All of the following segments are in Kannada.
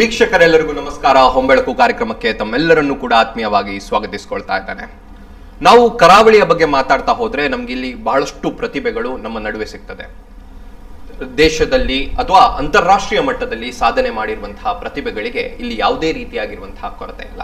ವೀಕ್ಷಕರೆಲ್ಲರಿಗೂ ನಮಸ್ಕಾರ ಹೊಂಬೆಳಕು ಕಾರ್ಯಕ್ರಮಕ್ಕೆ ತಮ್ಮೆಲ್ಲರನ್ನೂ ಕೂಡ ಆತ್ಮೀಯವಾಗಿ ಸ್ವಾಗತಿಸಿಕೊಳ್ತಾ ಇದ್ದಾನೆ ನಾವು ಕರಾವಳಿಯ ಬಗ್ಗೆ ಮಾತಾಡ್ತಾ ಹೋದ್ರೆ ನಮ್ಗೆ ಇಲ್ಲಿ ಬಹಳಷ್ಟು ಪ್ರತಿಭೆಗಳು ನಮ್ಮ ನಡುವೆ ಸಿಗ್ತದೆ ದೇಶದಲ್ಲಿ ಅಥವಾ ಅಂತಾರಾಷ್ಟ್ರೀಯ ಮಟ್ಟದಲ್ಲಿ ಸಾಧನೆ ಮಾಡಿರುವಂತಹ ಪ್ರತಿಭೆಗಳಿಗೆ ಇಲ್ಲಿ ಯಾವುದೇ ರೀತಿಯಾಗಿರುವಂತಹ ಕೊರತೆ ಇಲ್ಲ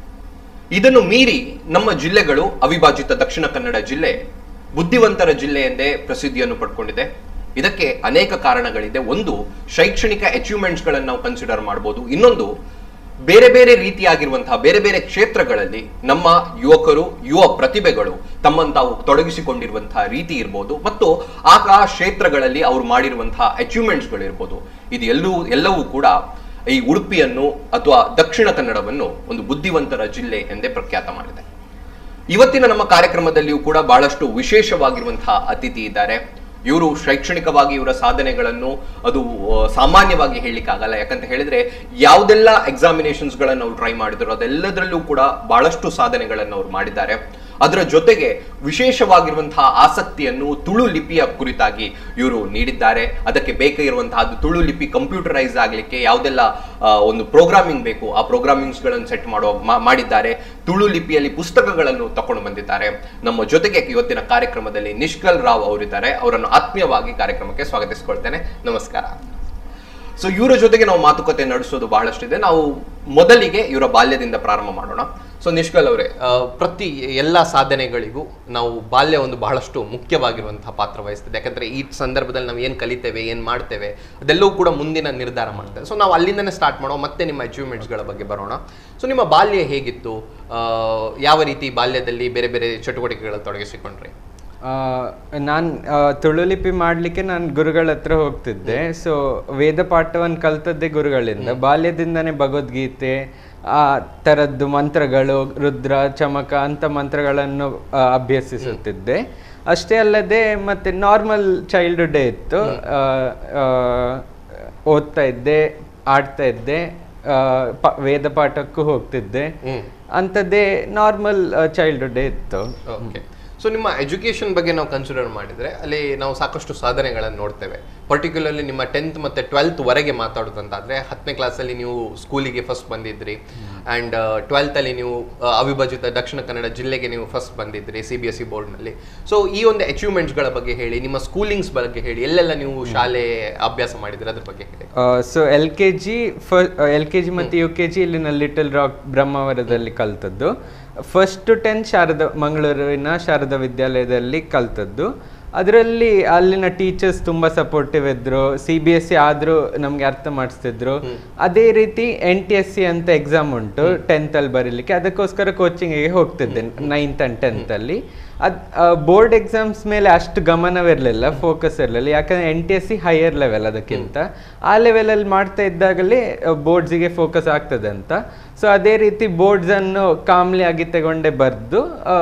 ಇದನ್ನು ಮೀರಿ ನಮ್ಮ ಜಿಲ್ಲೆಗಳು ಅವಿಭಾಜಿತ ದಕ್ಷಿಣ ಕನ್ನಡ ಜಿಲ್ಲೆ ಬುದ್ಧಿವಂತರ ಜಿಲ್ಲೆ ಎಂದೇ ಪ್ರಸಿದ್ಧಿಯನ್ನು ಪಡ್ಕೊಂಡಿದೆ ಇದಕ್ಕೆ ಅನೇಕ ಕಾರಣಗಳಿದೆ ಒಂದು ಶೈಕ್ಷಣಿಕ ಅಚೀವ್ಮೆಂಟ್ಸ್ ಗಳನ್ನು ನಾವು ಕನ್ಸಿಡರ್ ಮಾಡಬಹುದು ಇನ್ನೊಂದು ಬೇರೆ ಬೇರೆ ರೀತಿಯಾಗಿರುವಂತಹ ಬೇರೆ ಬೇರೆ ಕ್ಷೇತ್ರಗಳಲ್ಲಿ ನಮ್ಮ ಯುವಕರು ಯುವ ಪ್ರತಿಭೆಗಳು ತಮ್ಮನ್ನು ತಾವು ತೊಡಗಿಸಿಕೊಂಡಿರುವಂತಹ ರೀತಿ ಇರ್ಬೋದು ಮತ್ತು ಆ ಆ ಕ್ಷೇತ್ರಗಳಲ್ಲಿ ಅವರು ಮಾಡಿರುವಂತಹ ಅಚೀವ್ಮೆಂಟ್ಸ್ಗಳು ಇರ್ಬೋದು ಇದು ಎಲ್ಲವೂ ಎಲ್ಲವೂ ಕೂಡ ಈ ಉಡುಪಿಯನ್ನು ಅಥವಾ ದಕ್ಷಿಣ ಕನ್ನಡವನ್ನು ಒಂದು ಬುದ್ಧಿವಂತರ ಜಿಲ್ಲೆ ಎಂದೇ ಪ್ರಖ್ಯಾತ ಮಾಡಿದೆ ಇವತ್ತಿನ ನಮ್ಮ ಕಾರ್ಯಕ್ರಮದಲ್ಲಿಯೂ ಕೂಡ ಬಹಳಷ್ಟು ವಿಶೇಷವಾಗಿರುವಂತಹ ಅತಿಥಿ ಇದ್ದಾರೆ ಇವರು ಶೈಕ್ಷಣಿಕವಾಗಿ ಇವರ ಸಾಧನೆಗಳನ್ನು ಅದು ಆ, ಸಾಮಾನ್ಯವಾಗಿ ಹೇಳಲಿಕ್ಕಾಗಲ್ಲ ಯಾಕಂತ ಹೇಳಿದ್ರೆ ಯಾವುದೆಲ್ಲ ಎಕ್ಸಾಮಿನೇಷನ್ಸ್ ಗಳನ್ನು ಅವ್ರು ಟ್ರೈ ಮಾಡಿದ್ರು ಅದೆಲ್ಲದರಲ್ಲೂ ಕೂಡ ಬಹಳಷ್ಟು ಸಾಧನೆಗಳನ್ನು ಅವ್ರು ಮಾಡಿದ್ದಾರೆ ಅದರ ಜೊತೆಗೆ ವಿಶೇಷವಾಗಿರುವಂತಹ ಆಸಕ್ತಿಯನ್ನು ತುಳು ಲಿಪಿಯ ಕುರಿತಾಗಿ ಇವರು ನೀಡಿದ್ದಾರೆ ಅದಕ್ಕೆ ಬೇಕಾಗಿರುವಂತಹ ಅದು ತುಳು ಲಿಪಿ ಕಂಪ್ಯೂಟರೈಸ್ ಆಗಲಿಕ್ಕೆ ಯಾವುದೆಲ್ಲ ಆ, ಒಂದು ಪ್ರೋಗ್ರಾಮಿಂಗ್ ಬೇಕು ಆ ಪ್ರೋಗ್ರಾಮಿಂಗ್ಸ್ ಗಳನ್ನು ಸೆಟ್ ಮಾಡೋ ಮಾ- ಮಾಡಿದ್ದಾರೆ ತುಳು ಲಿಪಿಯಲ್ಲಿ ಪುಸ್ತಕಗಳನ್ನು ತಕೊಂಡು ಬಂದಿದ್ದಾರೆ ನಮ್ಮ ಜೊತೆಗೆ ಇವತ್ತಿನ ಕಾರ್ಯಕ್ರಮದಲ್ಲಿ ನಿಷ್ಕಲ್ ರಾವ್ ಅವರಿದ್ದಾರೆ ಅವರನ್ನು ಆತ್ಮೀಯವಾಗಿ ಕಾರ್ಯಕ್ರಮಕ್ಕೆ ಸ್ವಾಗತಿಸಿಕೊಳ್ತೇನೆ ನಮಸ್ಕಾರ ಸೊ ಇವರ ಜೊತೆಗೆ ನಾವು ಮಾತುಕತೆ ನಡೆಸೋದು ಬಹಳಷ್ಟಿದೆ ನಾವು ಮೊದಲಿಗೆ ಇವರ ಬಾಲ್ಯದಿಂದ ಪ್ರಾರಂಭ ಮಾಡೋಣ ಸೊ ನಿಷ್ಕಲ್ ಅವರೇ ಆ, ಪ್ರತಿ ಎಲ್ಲ ಸಾಧನೆಗಳಿಗೂ ನಾವು ಬಾಲ್ಯ ಒಂದು ಬಹಳಷ್ಟು ಮುಖ್ಯವಾಗಿರುವಂತಹ ಪಾತ್ರ ವಹಿಸ್ತದೆ ಯಾಕಂದ್ರೆ ಈ ಸಂದರ್ಭದಲ್ಲಿ ನಾವು ಏನು ಕಲಿತೇವೆ ಏನು ಮಾಡ್ತೇವೆ ಅದೆಲ್ಲವೂ ಕೂಡ ಮುಂದಿನ ನಿರ್ಧಾರ ಮಾಡ್ತೇವೆ ಸೊ ನಾವು ಅಲ್ಲಿಂದನೇ ಸ್ಟಾರ್ಟ್ ಮಾಡೋ ಮತ್ತೆ ನಿಮ್ಮ ಅಚೀವ್ಮೆಂಟ್ಸ್ಗಳ ಬಗ್ಗೆ ಬರೋಣ ಸೊ ನಿಮ್ಮ ಬಾಲ್ಯ ಹೇಗಿತ್ತು ಆ, ಯಾವ ರೀತಿ ಬಾಲ್ಯದಲ್ಲಿ ಬೇರೆ ಬೇರೆ ಚಟುವಟಿಕೆಗಳಲ್ಲಿ ತೊಡಗಿಸಿಕೊಂಡ್ರಿ ನಾನು ತುಳುಲಿಪಿ ಮಾಡಲಿಕ್ಕೆ ನಾನು ಗುರುಗಳ ಹತ್ರ ಹೋಗ್ತಿದ್ದೆ ಸೊ ವೇದ ಪಾಠವನ್ನು ಕಲ್ತದ್ದೇ ಗುರುಗಳಿಂದ ಬಾಲ್ಯದಿಂದನೇ ಭಗವದ್ಗೀತೆ ಆ ಥರದ್ದು ಮಂತ್ರಗಳು ರುದ್ರ ಚಮಕ ಅಂತ ಮಂತ್ರಗಳನ್ನು ಆ, ಅಭ್ಯಸಿಸುತ್ತಿದ್ದೆ ಅಷ್ಟೇ ಅಲ್ಲದೆ ಮತ್ತೆ ನಾರ್ಮಲ್ ಚೈಲ್ಡ್ಹುಡ್ಡೇ ಇತ್ತು ಆ, ಆ, ಓದ್ತಾ ಇದ್ದೆ ಆಡ್ತಾ ಇದ್ದೆ ಆ, ಪ- ವೇದ ಪಾಠಕ್ಕೂ ಹೋಗ್ತಿದ್ದೆ ಹ್ಮ್. ಅಂಥದ್ದೇ ನಾರ್ಮಲ್ ಚೈಲ್ಡ್ಹುಡ್ಡೇ ಇತ್ತು ಓಕೆ ಸೊ ನಿಮ್ಮ ಎಜುಕೇಶನ್ ಬಗ್ಗೆ ನಾವು ಕನ್ಸಿಡರ್ ಮಾಡಿದ್ರೆ ಅಲ್ಲಿ ನಾವು ಸಾಕಷ್ಟು ಸಾಧನೆಗಳನ್ನು ನೋಡ್ತೇವೆ ಪರ್ಟಿಕ್ಯುಲರ್ಲಿ ನಿಮ್ಮ ಟೆಂತ್ ಮತ್ತೆ ಟ್ವೆಲ್ತ್ ವರೆಗೆ ಮಾತಾಡೋದಂತಾದ್ರೆ ಹತ್ತನೇ ಕ್ಲಾಸಲ್ಲಿ ನೀವು ಸ್ಕೂಲಿಗೆ ಫಸ್ಟ್ ಬಂದಿದ್ರಿ ಆ್ಯಂಡ್ ಟ್ವೆಲ್ತಲ್ಲಿ ನೀವು ಆ, ಅವಿಭಜಿತ ದಕ್ಷಿಣ ಕನ್ನಡ ಜಿಲ್ಲೆಗೆ ನೀವು ಫಸ್ಟ್ ಬಂದಿದ್ರಿ ಸಿ ಬಿ ಎಸ್ ಸಿ ಬೋರ್ಡ್ನಲ್ಲಿ ಸೊ ಈ ಒಂದು ಅಚೀವ್ಮೆಂಟ್ಸ್ಗಳ ಬಗ್ಗೆ ಹೇಳಿ ನಿಮ್ಮ ಸ್ಕೂಲಿಂಗ್ಸ್ ಬಗ್ಗೆ ಹೇಳಿ ಎಲ್ಲೆಲ್ಲ ನೀವು ಶಾಲೆ ಅಭ್ಯಾಸ ಮಾಡಿದ್ರಿ ಅದ್ರ ಬಗ್ಗೆ ಹೇಳಿ so L K G L K G ಮತ್ತು ಯು ಕೆ ಜಿ ಇಲ್ಲಿನ ಲಿಟಲ್ ರಾಕ್ ಬ್ರಹ್ಮಾವರದಲ್ಲಿ ಕಲ್ತದ್ದು ಫಸ್ಟ್ ಟು ಟೆಂತ್ ಶಾರದಾ ಮಂಗಳೂರಿನ ಶಾರದಾ ವಿದ್ಯಾಲಯದಲ್ಲಿ ಕಲ್ತದ್ದು ಅದರಲ್ಲಿ ಅಲ್ಲಿನ ಟೀಚರ್ಸ್ ತುಂಬ ಸಪೋರ್ಟಿವ್ ಇದ್ರು ಸಿ ಬಿ ಎಸ್ ಸಿ ಆದರೂ ನಮಗೆ ಅರ್ಥ ಮಾಡಿಸ್ತಿದ್ರು ಅದೇ ರೀತಿ ಎನ್ ಟಿ ಎಸ್ ಸಿ ಅಂತ ಎಕ್ಸಾಮ್ ಉಂಟು ಟೆಂತಲ್ಲಿ ಬರೀಲಿಕ್ಕೆ ಅದಕ್ಕೋಸ್ಕರ ಕೋಚಿಂಗಿಗೆ ಹೋಗ್ತಿದ್ದೆ ನೈನ್ತ್ ಆ್ಯಂಡ್ ಟೆಂತಲ್ಲಿ ಅದು ಬೋರ್ಡ್ ಎಕ್ಸಾಮ್ಸ್ ಮೇಲೆ ಅಷ್ಟು ಗಮನವಿರಲಿಲ್ಲ ಫೋಕಸ್ ಇರಲಿಲ್ಲ ಯಾಕಂದ್ರೆ N T S E higher level ಅದಕ್ಕಿಂತ ಆ ಲೆವೆಲಲ್ಲಿ ಮಾಡ್ತಾ ಇದ್ದಾಗಲೇ ಬೋರ್ಡ್ಸಿಗೆ ಫೋಕಸ್ ಆಗ್ತದೆ ಅಂತ ಸೊ ಅದೇ ರೀತಿ ಬೋರ್ಡ್ಸನ್ನು ಕಾಮ್ಲಿ ಆಗಿ ತಗೊಂಡೆ ಬರೆದು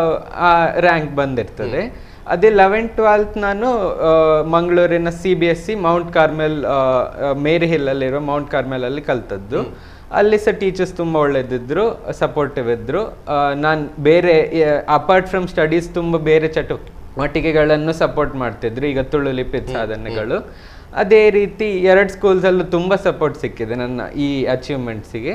ಆ ರ್ಯಾಂಕ್ ಬಂದಿರ್ತದೆ ಅದೇ ಲೆವೆನ್ ಟ್ವೆಲ್ತ್ ನಾನು ಆ, ಮಂಗಳೂರಿನ C B S E Mount Carmel ಆ, ಆ, ಮೇರಿ ಹಿಲ್ಲಲ್ಲಿರೋ ಮೌಂಟ್ ಕಾರ್ಮೆಲಲ್ಲಿ ಕಲ್ತದ್ದು ಅಲ್ಲಿ ಸಹ ಟೀಚರ್ಸ್ ತುಂಬ ಒಳ್ಳೆದಿದ್ರು ಸಪೋರ್ಟಿವ್ ಇದ್ರು ನಾನು ಬೇರೆ ಅಪಾರ್ಟ್ ಫ್ರಮ್ ಸ್ಟಡೀಸ್ ತುಂಬ ಬೇರೆ ಚಟುವಟಿಕೆಗಳನ್ನು ಸಪೋರ್ಟ್ ಮಾಡ್ತಿದ್ರು ಈಗ ತುಳು ಲಿಪಿದ ಸಾಧನೆಗಳು ಅದೇ ರೀತಿ ಎರಡು ಸ್ಕೂಲ್ಸಲ್ಲೂ ತುಂಬ ಸಪೋರ್ಟ್ ಸಿಕ್ಕಿದೆ ನನ್ನ ಈ ಅಚೀವ್ಮೆಂಟ್ಸಿಗೆ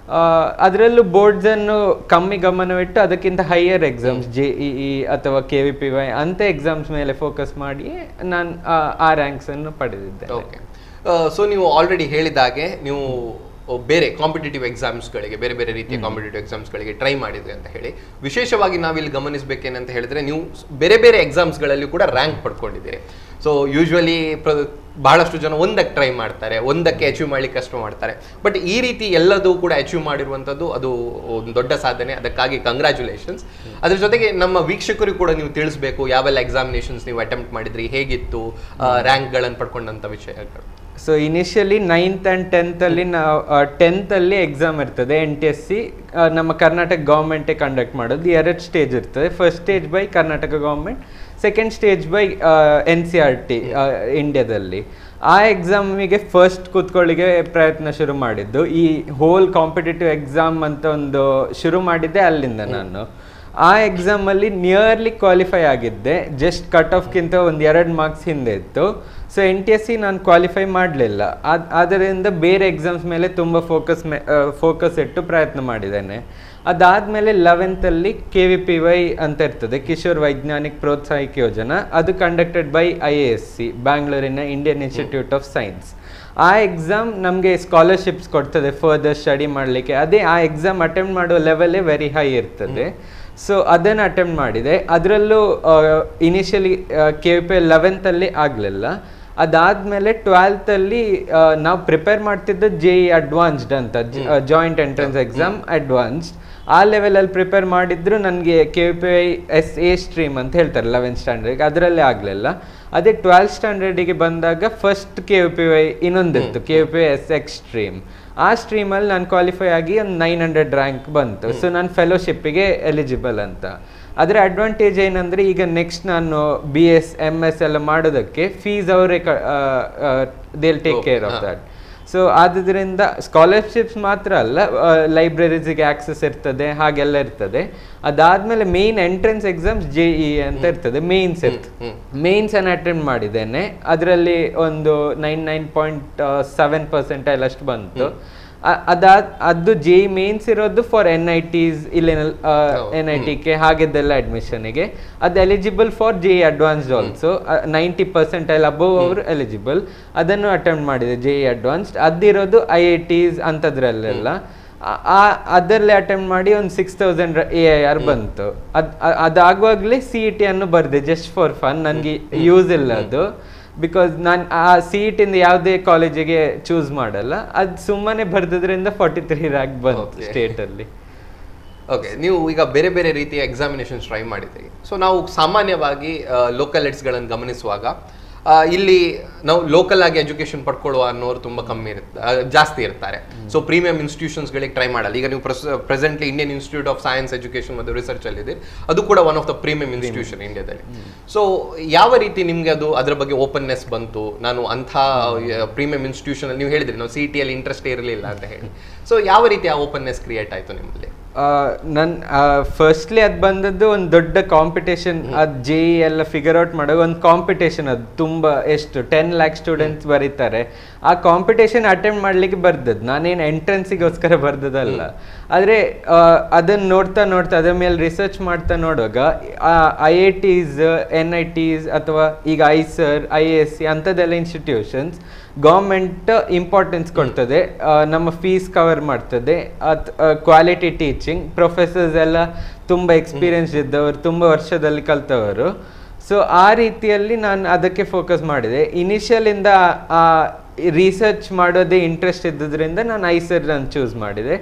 ಅದರಲ್ಲೂ ಬೋರ್ಡ್ಸನ್ನು ಕಮ್ಮಿ ಗಮನವಿಟ್ಟು ಅದಕ್ಕಿಂತ higher exams J E E ಅಥವಾ ಕೆ ವಿ ಪಿ ವೈ ಅಂಥ ಎಕ್ಸಾಮ್ಸ್ ಮೇಲೆ ಫೋಕಸ್ ಮಾಡಿ ನಾನು ಆ ರ್ಯಾಂಕ್ಸನ್ನು ಪಡೆದಿದ್ದೆ ಓಕೆ ಸೊ ನೀವು ಆಲ್ರೆಡಿ ಹೇಳಿದ ಹಾಗೆ ನೀವು ಬೇರೆ ಕಾಂಪಿಟೇಟಿವ್ ಎಕ್ಸಾಮ್ಸ್ಗಳಿಗೆ ಬೇರೆ ಬೇರೆ ರೀತಿಯ ಕಾಂಪಿಟೇಟಿವ್ ಎಕ್ಸಾಮ್ಸ್ಗಳಿಗೆ ಟ್ರೈ ಮಾಡಿದ್ರಿ ಅಂತ ಹೇಳಿ ವಿಶೇಷವಾಗಿ ನಾವಿಲ್ಲಿ ಗಮನಿಸಬೇಕೇನಂತ ಹೇಳಿದ್ರೆ ನೀವು ಸ್- ಬೇರೆ ಬೇರೆ ಎಕ್ಸಾಮ್ಸ್ಗಳಲ್ಲಿ ಕೂಡ ರ್ಯಾಂಕ್ ಪಡ್ಕೊಂಡಿದ್ದೀರಿ ಸೊ ಯೂಶ್ವಲಿ ಬಹಳಷ್ಟು ಜನ ಒಂದಕ್ಕೆ ಟ್ರೈ ಮಾಡ್ತಾರೆ ಒಂದಕ್ಕೆ ಅಚೀವ್ ಮಾಡ್ಲಿಕ್ಕೆ ಕಷ್ಟ ಮಾಡ್ತಾರೆ ಬಟ್ ಈ ರೀತಿ ಎಲ್ಲದೂ ಕೂಡ ಅಚೀವ್ ಮಾಡಿರುವಂಥದ್ದು ಅದು ಒಂದು ದೊಡ್ಡ ಸಾಧನೆ ಅದಕ್ಕಾಗಿ ಕಂಗ್ರ್ಯಾಚುಲೇಷನ್ಸ್ ಅದ್ರ ಜೊತೆಗೆ ನಮ್ಮ ವೀಕ್ಷಕರಿಗೂ ಕೂಡ ನೀವು ತಿಳಿಸ್ಬೇಕು ಯಾವೆಲ್ಲ ಎಕ್ಸಾಮಿನೇಷನ್ಸ್ ನೀವು ಅಟೆಂಪ್ಟ್ ಮಾಡಿದ್ರಿ ಹೇಗಿತ್ತು ರ್ಯಾಂಕ್ಗಳನ್ನು ಪಡ್ಕೊಂಡಂಥ ವಿಷಯಗಳು ಸೊ ಇನಿಷಿಯಲಿ ನೈನ್ತ್ ಆ್ಯಂಡ್ ಟೆಂತಲ್ಲಿ ನಾವು ಟೆಂತಲ್ಲಿ ಎಕ್ಸಾಮ್ ಇರ್ತದೆ ಎನ್ ಟಿ ಎಸ್ ಸಿ ನಮ್ಮ ಕರ್ನಾಟಕ ಗೌರ್ಮೆಂಟೇ ಕಂಡಕ್ಟ್ ಮಾಡೋದು ಎರಡು ಸ್ಟೇಜ್ ಇರ್ತದೆ first stage by Karnataka government second stage by N C R T ಇಂಡಿಯಾದಲ್ಲಿ ಆ ಎಕ್ಸಾಮಿಗೆ ಫಸ್ಟ್ ಕೂತ್ಕೊಳ್ಳಿಗೆ ಪ್ರಯತ್ನ ಶುರು ಮಾಡಿದ್ದು ಈ ಹೋಲ್ ಕಾಂಪಿಟೇಟಿವ್ ಎಕ್ಸಾಮ್ ಅಂತ ಒಂದು ಶುರು ಮಾಡಿದ್ದೆ ಅಲ್ಲಿಂದ ನಾನು ಆ ಎಕ್ಸಾಮಲ್ಲಿ ನಿಯರ್ಲಿ ಕ್ವಾಲಿಫೈ ಆಗಿದ್ದೆ ಜಸ್ಟ್ ಕಟ್ ಆಫ್ಗಿಂತ ಒಂದು ಎರಡು ಮಾರ್ಕ್ಸ್ ಹಿಂದೆ ಇತ್ತು so N T S E ನಾನು ಕ್ವಾಲಿಫೈ ಮಾಡಲಿಲ್ಲ ಆದ್ದರಿಂದ ಬೇರೆ ಎಕ್ಸಾಮ್ಸ್ ಮೇಲೆ ತುಂಬ ಫೋಕಸ್ ಮೇ ಫೋಕಸ್ ಇಟ್ಟು ಪ್ರಯತ್ನ ಮಾಡಿದ್ದೇನೆ ಅದಾದಮೇಲೆ ಲೆವೆಂತಲ್ಲಿ ಕೆ ವಿ ಪಿ ವೈ ಅಂತ ಇರ್ತದೆ ಕಿಶೋರ್ ವೈಜ್ಞಾನಿಕ್ ಪ್ರೋತ್ಸಾಹಿಕ ಯೋಜನಾ ಅದು conducted by I I S C ಬ್ಯಾಂಗ್ಳೂರಿನ ಇಂಡಿಯನ್ ಇನ್ಸ್ಟಿಟ್ಯೂಟ್ ಆಫ್ ಸೈನ್ಸ್ ಆ ಎಕ್ಸಾಮ್ ನಮಗೆ ಸ್ಕಾಲರ್ಶಿಪ್ಸ್ ಕೊಡ್ತದೆ ಫರ್ದರ್ ಸ್ಟಡಿ ಮಾಡಲಿಕ್ಕೆ ಅದೇ ಆ ಎಕ್ಸಾಮ್ ಅಟೆಂಪ್ಟ್ ಮಾಡೋ ಲೆವೆಲೇ ವೆರಿ ಹೈ ಇರ್ತದೆ ಸೊ ಅದನ್ನು ಅಟೆಂಪ್ಟ್ ಮಾಡಿದೆ ಅದರಲ್ಲೂ ಇನಿಷಿಯಲಿ ಕೆ ವಿ ಪಿ ಲೆವೆಂತಲ್ಲಿ ಆಗಲಿಲ್ಲ ಅದಾದಮೇಲೆ ಟ್ವೆಲ್ತಲ್ಲಿ ನಾವು ಪ್ರಿಪೇರ್ ಮಾಡ್ತಿದ್ದು ಜೆ ಇ ಅಡ್ವಾನ್ಸ್ಡ್ ಅಂತ ಜಾಯಿಂಟ್ ಎಂಟ್ರೆನ್ಸ್ ಎಕ್ಸಾಮ್ ಅಡ್ವಾನ್ಸ್ಡ್ ಆ ಲೆವೆಲಲ್ಲಿ ಪ್ರಿಪೇರ್ ಮಾಡಿದ್ರು ನನಗೆ K P I S A stream ಅಂತ ಹೇಳ್ತಾರೆ ಲೆವೆಂತ್ ಸ್ಟ್ಯಾಂಡರ್ಡ್ಗೆ ಅದರಲ್ಲೇ ಆಗಲಿಲ್ಲ ಅದೇ ಟ್ವೆಲ್ತ್ ಸ್ಟ್ಯಾಂಡರ್ಡಿಗೆ ಬಂದಾಗ first K V P Y ಇನ್ನೊಂದಿತ್ತು K V P S X stream ಆ ಸ್ಟ್ರೀಮಲ್ಲಿ ನಾನು ಕ್ವಾಲಿಫೈ ಆಗಿ ಒಂದು ನೈನ್ ಹಂಡ್ರೆಡ್ ರ್ಯಾಂಕ್ ಬಂತು ಸೊ ನಾನು ಫೆಲೋಶಿಪ್ಪಿಗೆ ಎಲಿಜಿಬಲ್ ಅಂತ ಅದರ ಅಡ್ವಾಂಟೇಜ್ ಏನಂದರೆ ಈಗ ನೆಕ್ಸ್ಟ್ ನಾನು ಬಿ ಎಸ್ ಎಮ್ ಎಸ್ ಎಲ್ಲ ಮಾಡೋದಕ್ಕೆ ಫೀಸ್ ಅವರೇ they'll take care of that so ಆದ್ರಿಂದ ಸ್ಕಾಲರ್ಶಿಪ್ಸ್ ಮಾತ್ರ ಅಲ್ಲ ಲೈಬ್ರರೀಸಿಗೆ ಆಕ್ಸೆಸ್ ಇರ್ತದೆ ಹಾಗೆಲ್ಲ ಇರ್ತದೆ ಅದಾದ್ಮೇಲೆ main entrance exams J E ಅಂತ ಇರ್ತದೆ ಮೇನ್ಸ್ ಇರ್ತದೆ ಮೇನ್ಸ್ ಅನ್ನು ಅಟೆಂಡ್ ಮಾಡಿದ್ದೇನೆ ಅದರಲ್ಲಿ ಒಂದು nine nine point seven percentile ಅಷ್ಟು ಬಂತು ಅ- ಅದಾದ್ ಅದು ಜೆ ಮೇನ್ಸ್ ಇರೋದು ಫಾರ್ ಎನ್ ಐ ಟಿಸ್ ಇಲ್ಲಿನ ಎನ್ ಐ ಟಿ ಕೆ ಹಾಗಿದ್ದೆಲ್ಲ ಅಡ್ಮಿಷನ್ಗೆ ಅದು eligible for J advanced also ninety percentile above ಅವರು ಎಲಿಜಿಬಲ್ ಅದನ್ನು ಅಟೆಂಪ್ಟ್ ಮಾಡಿದೆ ಜೆ ಅಡ್ವಾನ್ಸ್ಡ್ ಅದಿರೋದು ಐ ಐ ಟಿಸ್ ಅಂಥದ್ರಲ್ಲೆಲ್ಲ ಆ- ಆ ಅದರಲ್ಲೇ ಅಟೆಂಪ್ಟ್ ಮಾಡಿ ಒಂದು six thousand A I R ಬಂತು ಅದು ಅದಾಗುವಾಗಲೇ ಸಿ ಇ ಟಿ ಅನ್ನು ಬರೆದೆ ಜಸ್ಟ್ ಫಾರ್ ಫನ್ ನನಗೆ ಯೂಸ್ ಇಲ್ಲ ಅದು ಬಿಕಾಸ್ ನಾನು ಆ ಸೀಟಿಂದ ಯಾವುದೇ ಕಾಲೇಜಿಗೆ ಚೂಸ್ ಮಾಡಲ್ಲ ಅದು ಸುಮ್ಮನೆ ಬರ್ದಿದ್ರಿಂದ ಫಾರ್ಟಿ ತ್ರೀ ರ್ಯಾಂಕ್ ಬಂತು Okay. ಸ್ಟೇಟಲ್ಲಿ ಓಕೆ ನೀವು ಈಗ ಬೇರೆ ಬೇರೆ ರೀತಿಯ ಎಕ್ಸಾಮಿನೇಷನ್ಸ್ ಟ್ರೈ ಮಾಡಿದ್ದೀರಿ ಸೊ ನಾವು ಸಾಮಾನ್ಯವಾಗಿ ಲೋಕಲ್ ಗಳನ್ನು ಗಮನಿಸುವಾಗ ಆ, ಇಲ್ಲಿ ನಾವು ಲೋಕಲ್ ಆಗಿ ಎಜುಕೇಶನ್ ಪಡ್ಕೊಳ್ಳುವ ಅನ್ನೋರು ತುಂಬಾ ಕಮ್ಮಿ ಇರುತ್ತೆ ಆ, ಜಾಸ್ತಿ ಇರ್ತಾರೆ ಸೊ ಪ್ರೀಮಿಯಂ ಇನ್ಸ್ಟಿಟ್ಯೂಷನ್ಸ್ಗಳಿಗೆ ಟ್ರೈ ಮಾಡಲ್ಲ ಈಗ ನೀವು presently Indian institute of science education ಮತ್ತು ರಿಸರ್ಚ್ ಅಲ್ಲಿ ಇದೆ ಅದು ಕೂಡ one of the premium institution ಇಂಡಿಯಾದಲ್ಲಿ ಸೊ ಯಾವ ರೀತಿ ನಿಮ್ಗೆ ಅದು ಅದರ ಬಗ್ಗೆ ಓಪನ್ನೆಸ್ ಬಂತು ನಾನು ಅಂಥ ಪ್ರೀಮಿಯಂ ಇನ್ಸ್ಟಿಟ್ಯೂಷನ್ ನೀವು ಹೇಳಿದ್ರಿ ನಾವು ಸಿ ಟಿ ಅಲ್ಲಿ ಇಂಟ್ರೆಸ್ಟ್ ಇರಲಿಲ್ಲ ಅಂತ ಹೇಳಿ ಸೊ ಯಾವ ರೀತಿ ಆ ಓಪನ್ನೆಸ್ ಕ್ರಿಯೇಟ್ ಆಯ್ತು ನಿಮ್ಮಲ್ಲಿ ನನ್ ಫಸ್ಟ್ಲಿ ಅದು ಬಂದದ್ದು ಒಂದು ದೊಡ್ಡ ಕಾಂಪಿಟೇಷನ್ ಅದು ಜೆ ಎಲ್ಲ ಫಿಗರ್ ಔಟ್ ಮಾಡೋ ಒಂದು ಕಾಂಪಿಟೇಷನ್ ಅದು ತುಂಬ ಎಷ್ಟು ಟೆನ್ ಲ್ಯಾಕ್ ಸ್ಟೂಡೆಂಟ್ಸ್ ಬರೀತಾರೆ ಆ ಕಾಂಪಿಟೇಷನ್ ಅಟೆಂಡ್ ಮಾಡ್ಲಿಕ್ಕೆ ಬರ್ದದ್ದು ನಾನೇನು ಎಂಟ್ರೆನ್ಸಿಗೋಸ್ಕರ ಬರ್ದದಲ್ಲ ಆದರೆ ಅದನ್ನು ನೋಡ್ತಾ ನೋಡ್ತಾ ಅದ್ರ ಮೇಲೆ ರಿಸರ್ಚ್ ಮಾಡ್ತಾ ನೋಡುವಾಗ I I Ts N I Ts ಅಥವಾ ಈಗ ಐಸರ್ ಐ ಎಸ್ ಸಿ ಅಂಥದ್ದೆಲ್ಲ ಇನ್ಸ್ಟಿಟ್ಯೂಷನ್ಸ್ ಗೌರ್ಮೆಂಟ್ ಇಂಪಾರ್ಟೆನ್ಸ್ ಕೊಡ್ತದೆ ಆ, ನಮ್ಮ ಫೀಸ್ ಕವರ್ ಮಾಡ್ತದೆ ಕ್ವಾಲಿಟಿ ಟೀಚಿಂಗ್ ಪ್ರೊಫೆಸರ್ಸ್ ಎಲ್ಲ ತುಂಬ ಎಕ್ಸ್ಪೀರಿಯನ್ಸ್ ಇದ್ದವರು ತುಂಬ ವರ್ಷದಲ್ಲಿ ಕಲ್ತವರು ಸೊ ಆ ರೀತಿಯಲ್ಲಿ ನಾನು ಅದಕ್ಕೆ ಫೋಕಸ್ ಮಾಡಿದೆ ಇನಿಷಿಯಲಿಂದ ಆ ರಿಸರ್ಚ್ ಮಾಡೋದೇ ಇಂಟ್ರೆಸ್ಟ್ ಇದ್ದುದರಿಂದ ನಾನು ಐಸರ್ ನಾನು ಚೂಸ್ ಮಾಡಿದೆ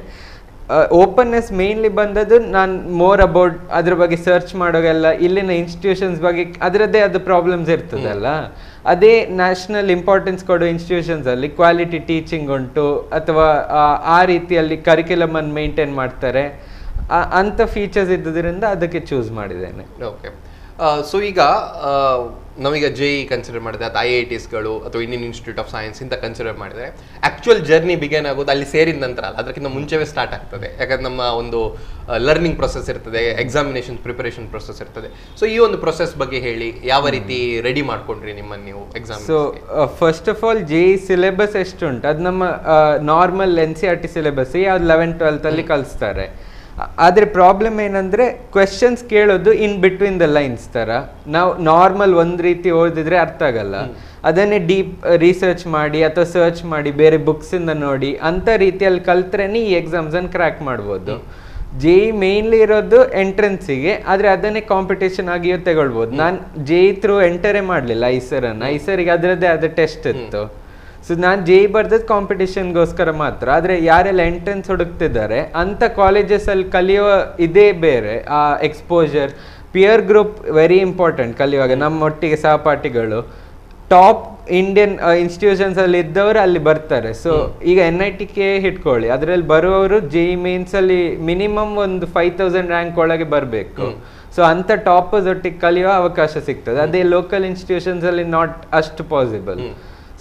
ಓಪನ್ನೆಸ್ ಮೇನ್ಲಿ ಬಂದದ್ದು ನಾನು ಮೋರ್ ಅಬೌಟ್ ಅದ್ರ ಬಗ್ಗೆ ಸರ್ಚ್ ಮಾಡೋಗೆಲ್ಲ ಇಲ್ಲಿನ ಇನ್ಸ್ಟಿಟ್ಯೂಷನ್ಸ್ ಬಗ್ಗೆ ಅದರದ್ದೇ ಅದು ಪ್ರಾಬ್ಲಮ್ಸ್ ಇರ್ತದಲ್ಲ ಅದೇ ನ್ಯಾಷನಲ್ ಇಂಪಾರ್ಟೆನ್ಸ್ ಕೊಡೋ ಇನ್ಸ್ಟಿಟ್ಯೂಷನ್ಸ್ ಅಲ್ಲಿ ಕ್ವಾಲಿಟಿ ಟೀಚಿಂಗ್ ಉಂಟು ಅಥವಾ ಆ- ಆ ರೀತಿಯಲ್ಲಿ ಕರಿಕ್ಯುಲಮ್ ಅನ್ನು ಮೇಂಟೈನ್ ಮಾಡ್ತಾರೆ ಆ- ಅಂಥ ಫೀಚರ್ಸ್ ಇದ್ದುದರಿಂದ ಅದಕ್ಕೆ ಚೂಸ್ ಮಾಡಿದ್ದೇನೆ ಓಕೆ ಸೊ ಈಗ ಆ, ನಾವೀಗ ಜೆ ಇ ಕನ್ಸಿಡರ್ ಮಾಡಿದೆ ಅಥವಾ ಐ ಐ ಟಿಸ್ಗಳು ಅಥವಾ ಇಂಡಿಯನ್ ಇನ್ಸ್ಟಿಟ್ಯೂಟ್ ಆಫ್ ಸೈನ್ಸ್ ಇಂತ ಕನ್ಸಿಡರ್ ಮಾಡಿದ್ರೆ ಆಕ್ಚುಯಲ್ ಜರ್ನಿ ಬಿಗೇನ್ ಆಗೋದು ಅಲ್ಲಿ ಸೇರಿದ ನಂತರ ಅಲ್ಲ ಅದಕ್ಕಿಂತ ಮುಂಚೆವೇ ಸ್ಟಾರ್ಟ್ ಆಗ್ತದೆ ಯಾಕಂದ್ರೆ ನಮ್ಮ ಒಂದು ಲರ್ನಿಂಗ್ ಪ್ರೊಸೆಸ್ ಇರ್ತದೆ ಎಕ್ಸಾಮಿನೇಷನ್ ಪ್ರಿಪರೇಷನ್ ಪ್ರೊಸೆಸ್ ಇರ್ತದೆ ಸೊ ಈ ಒಂದು ಪ್ರೊಸೆಸ್ ಬಗ್ಗೆ ಹೇಳಿ ಯಾವ ರೀತಿ ರೆಡಿ ಮಾಡ್ಕೊಂಡ್ರಿ ನಿಮ್ಮನ್ನು ನೀವು exam so first of all J E syllabus ಎಷ್ಟು ಉಂಟು ಅದು ನಮ್ಮ normal N C R T syllabus ಯಾವ್ದು ಲೆವೆನ್ ಟ್ವೆಲ್ತ್ ಅಲ್ಲಿ ಕಲಿಸ್ತಾರೆ ಆ- ಆದ್ರೆ ಪ್ರಾಬ್ಲಮ್ ಏನಂದ್ರೆ ಕ್ವೆಶನ್ಸ್ ಕೇಳೋದು ಇನ್ ಬಿಟ್ವೀನ್ ದ ಲೈನ್ಸ್ ತರ ನಾವು ನಾರ್ಮಲ್ ಒಂದ್ ರೀತಿ ಓದಿದ್ರೆ ಅರ್ಥ ಆಗಲ್ಲ ಅದನ್ನೇ ಡೀಪ್ ರಿಸರ್ಚ್ ಮಾಡಿ ಅಥವಾ ಸರ್ಚ್ ಮಾಡಿ ಬೇರೆ ಬುಕ್ಸ್ ಇಂದ ನೋಡಿ ಅಂತ ರೀತಿಯಲ್ಲಿ ಕಲ್ತ್ರೇನೆ ಈ ಎಕ್ಸಾಮ್ಸ್ ಅನ್ನು ಕ್ರ್ಯಾಕ್ ಮಾಡ್ಬೋದು ಜೆ ಮೇನ್ಲಿ ಇರೋದು ಎಂಟ್ರೆನ್ಸಿಗೆ ಆದ್ರೆ ಅದನ್ನೇ ಕಾಂಪಿಟೇಷನ್ ಆಗಿಯೂ ತಗೊಳ್ಬೋದು ನಾನು ಜೆ ಥ್ರೂ ಎಂಟರೇ ಮಾಡಲಿಲ್ಲ ಐಸರನ್ನು ಐಸರಿಗೆ ಅದರದ್ದೇ ಆದ ಟೆಸ್ಟ್ ಇತ್ತು ಸೊ ನಾನು ಜೆ ಬರ್ದದ್ದು ಕಾಂಪಿಟೇಷನ್ಗೋಸ್ಕರ ಮಾತ್ರ ಆದರೆ ಯಾರೆಲ್ಲ ಎಂಟ್ರೆನ್ಸ್ ಹುಡುಕ್ತಿದ್ದಾರೆ ಅಂಥ ಕಾಲೇಜಸಲ್ಲಿ ಕಲಿಯುವ ಇದೇ ಬೇರೆ ಆ exposure peer group very important ಕಲಿಯುವಾಗ ನಮ್ಮೊಟ್ಟಿಗೆ ಸಹಪಾಠಿಗಳು ಟಾಪ್ ಇಂಡಿಯನ್ ಇನ್ಸ್ಟಿಟ್ಯೂಷನ್ಸ್ ಅಲ್ಲಿ ಇದ್ದವರು ಅಲ್ಲಿ ಬರ್ತಾರೆ ಸೊ ಈಗ ಎನ್ ಐ ಟಿ ಕೆ ಹಿಡ್ಕೊಳ್ಳಿ ಅದರಲ್ಲಿ ಬರುವವರು ಜೆ ಮೇನ್ಸ್ ಅಲ್ಲಿ ಮಿನಿಮಮ್ ಒಂದು ಫೈವ್ ತೌಸಂಡ್ ರ್ಯಾಂಕ್ ಒಳಗೆ ಬರಬೇಕು ಸೊ ಅಂತ ಟಾಪರ್ಸ್ ಒಟ್ಟಿಗೆ ಕಲಿಯುವ ಅವಕಾಶ ಸಿಗ್ತದೆ ಅದೇ ಲೋಕಲ್ ಇನ್ಸ್ಟಿಟ್ಯೂಷನ್ಸ್ ಅಲ್ಲಿ ನಾಟ್ ಅಷ್ಟು ಪಾಸಿಬಲ್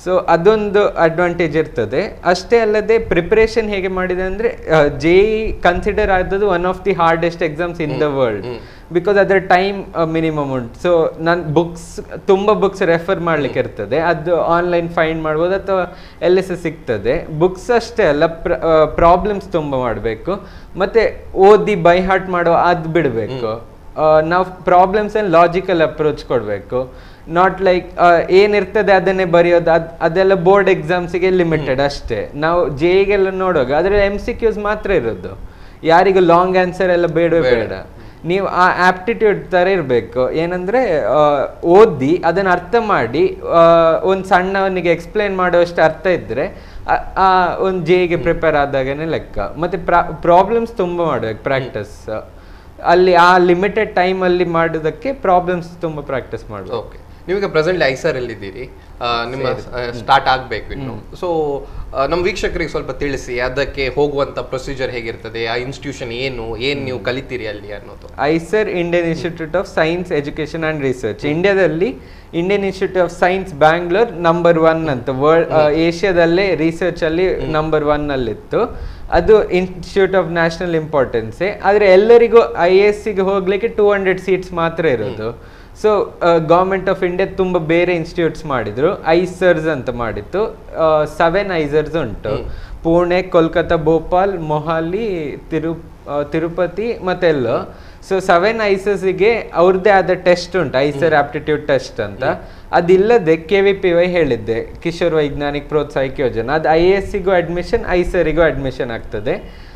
ಸೊ ಅದೊಂದು ಅಡ್ವಾಂಟೇಜ್ ಇರ್ತದೆ ಅಷ್ಟೇ ಅಲ್ಲದೆ ಪ್ರಿಪರೇಷನ್ ಹೇಗೆ ಮಾಡಿದೆ ಅಂದರೆ ಜೆ ಕನ್ಸಿಡರ್ ಆದದ್ದು one of the hardest exams in the world because ಅದರ ಟೈಮ್ ಮಿನಿಮಮ್ ಉಂಟು ಸೊ ನಾನು ಬುಕ್ಸ್ ತುಂಬ ಬುಕ್ಸ್ ರೆಫರ್ ಮಾಡ್ಲಿಕ್ಕೆ ಇರ್ತದೆ ಅದು ಆನ್ಲೈನ್ ಫೈಂಡ್ ಮಾಡ್ಬೋದು ಅಥವಾ ಎಲ್ಲಿ ಸಹ ಸಿಗ್ತದೆ ಬುಕ್ಸ್ ಅಷ್ಟೇ ಅಲ್ಲ ಪ್ರಾಬ್ಲಮ್ಸ್ ತುಂಬ ಮಾಡಬೇಕು ಮತ್ತೆ ಓದಿ ಬೈ ಹಾರ್ಟ್ ಮಾಡೋ ಅದು ಬಿಡಬೇಕು ನಾವು ಪ್ರಾಬ್ಲಮ್ಸ್ ಅಂಡ್ ಲಾಜಿಕಲ್ ಅಪ್ರೋಚ್ ಕೊಡಬೇಕು ನಾಟ್ ಲೈಕ್ ಏನಿರ್ತದೆ ಅದನ್ನೇ ಬರೆಯೋದು ಅದ್ ಅದೆಲ್ಲ ಬೋರ್ಡ್ ಎಕ್ಸಾಮ್ಸಿಗೆ ಲಿಮಿಟೆಡ್ ಅಷ್ಟೇ ನಾವು ಜೆಗೆಲ್ಲ ನೋಡುವಾಗ ಅದ್ರಲ್ಲಿ ಎಮ್ ಸಿ ಕ್ಯೂಸ್ ಮಾತ್ರ ಇರೋದು ಯಾರಿಗೂ ಲಾಂಗ್ ಆನ್ಸರ್ ಎಲ್ಲ ಬೇಡವೇ ಬೇಡ ನೀವು ಆ ಆಪ್ಟಿಟ್ಯೂಡ್ ಥರ ಇರಬೇಕು ಏನಂದ್ರೆ ಆ, ಓದಿ ಅದನ್ನ ಅರ್ಥ ಮಾಡಿ ಒಂದು ಸಣ್ಣವನಿಗೆ ಎಕ್ಸ್ಪ್ಲೈನ್ ಮಾಡುವಷ್ಟು ಅರ್ಥ ಇದ್ರೆ ಆ- ಆ ಒಂದು ಜೆಗೆ ಪ್ರಿಪೇರ್ ಆದಾಗನೇ ಲೆಕ್ಕ ಮತ್ತೆ ಪ್ರಾಬ್ಲಮ್ಸ್ ತುಂಬ ಮಾಡ್ಬೇಕು ಪ್ರಾಕ್ಟೀಸ್ ಅಲ್ಲಿ ಆ ಲಿಮಿಟೆಡ್ ಟೈಮಲ್ಲಿ ಮಾಡೋದಕ್ಕೆ ಪ್ರಾಬ್ಲಮ್ಸ್ ತುಂಬ ಪ್ರಾಕ್ಟೀಸ್ ಮಾಡಬೇಕು ಓಕೆ ನೀವೀಗ ಪ್ರೆಸೆಂಟ್ ಐಸರ್ ಎಲ್ಲಿದ್ದೀರಿ ಆ, ನಿಮ್ಮ ಸ್ಟಾರ್ಟ್ ಆಗಬೇಕು ಇನ್ನು ಸೊ ನಮ್ಮ ವೀಕ್ಷಕರಿಗೆ ಸ್ವಲ್ಪ ತಿಳಿಸಿ ಅದಕ್ಕೆ ಹೋಗುವಂತ ಪ್ರೊಸೀಜರ್ ಹೇಗಿರ್ತದೆ ಆ ಇನ್ಸ್ಟಿಟ್ಯೂಷನ್ ಏನು ಏನ್ ನೀವು ಕಲಿತೀರಿ ಅಲ್ಲಿ ಅನ್ನೋದು IISER Indian institute of science education and research ಇಂಡಿಯಾದಲ್ಲಿ Indian institute of science Bangalore number one ಅಂತ ವರ್ಲ್ಡ್ ಏಷ್ಯಾದಲ್ಲೇ ರಿಸರ್ಚ್ ಅಲ್ಲಿ ನಂಬರ್ ಒನ್ ಅಲ್ಲಿತ್ತು ಅದು ಇನ್ಸ್ಟಿಟ್ಯೂಟ್ ಆಫ್ ನ್ಯಾಷನಲ್ ಇಂಪಾರ್ಟೆನ್ಸೇ ಆದರೆ ಎಲ್ಲರಿಗೂ ಐ ಎಸ್ ಸಿಗೆ ಹೋಗ್ಲಿಕ್ಕೆ ಟೂ ಹಂಡ್ರೆಡ್ ಸೀಟ್ಸ್ ಮಾತ್ರ ಇರೋದು ಸೊ ಗೌರ್ಮೆಂಟ್ ಆಫ್ ಇಂಡಿಯಾ ತುಂಬ ಬೇರೆ ಇನ್ಸ್ಟಿಟ್ಯೂಟ್ಸ್ ಮಾಡಿದ್ರು ಐಸರ್ಸ್ ಅಂತ ಮಾಡಿತ್ತು ಸೆವೆನ್ ಐಸರ್ಸ್ ಉಂಟು ಪುಣೆ ಕೋಲ್ಕತ್ತಾ ಭೋಪಾಲ್ ಮೊಹಾಲಿ ತಿರು ಆ, ತಿರುಪತಿ ಮತ್ತೆಲ್ಲೋ ಸೊ ಸೆವೆನ್ ಐಸಸ್ಗೆ ಅವ್ರದ್ದೇ ಆದ ಟೆಸ್ಟ್ ಉಂಟು ಐಸರ್ ಆಪ್ಟಿಟ್ಯೂಡ್ ಟೆಸ್ಟ್ ಅಂತ ಅದಿಲ್ಲದೆ ಕೆ ವಿ ಪಿ ವೈ ಹೇಳಿದ್ದೆ ಕಿಶೋರ್ ವೈಜ್ಞಾನಿಕ್ ಪ್ರೋತ್ಸಾಹಕ ಯೋಜನೆ ಅದು ಐ ಎಸ್ ಸಿಗೂ ಅಡ್ಮಿಷನ್ ಐಸರಿಗೂ ಅಡ್ಮಿಷನ್ ಆಗ್ತದೆ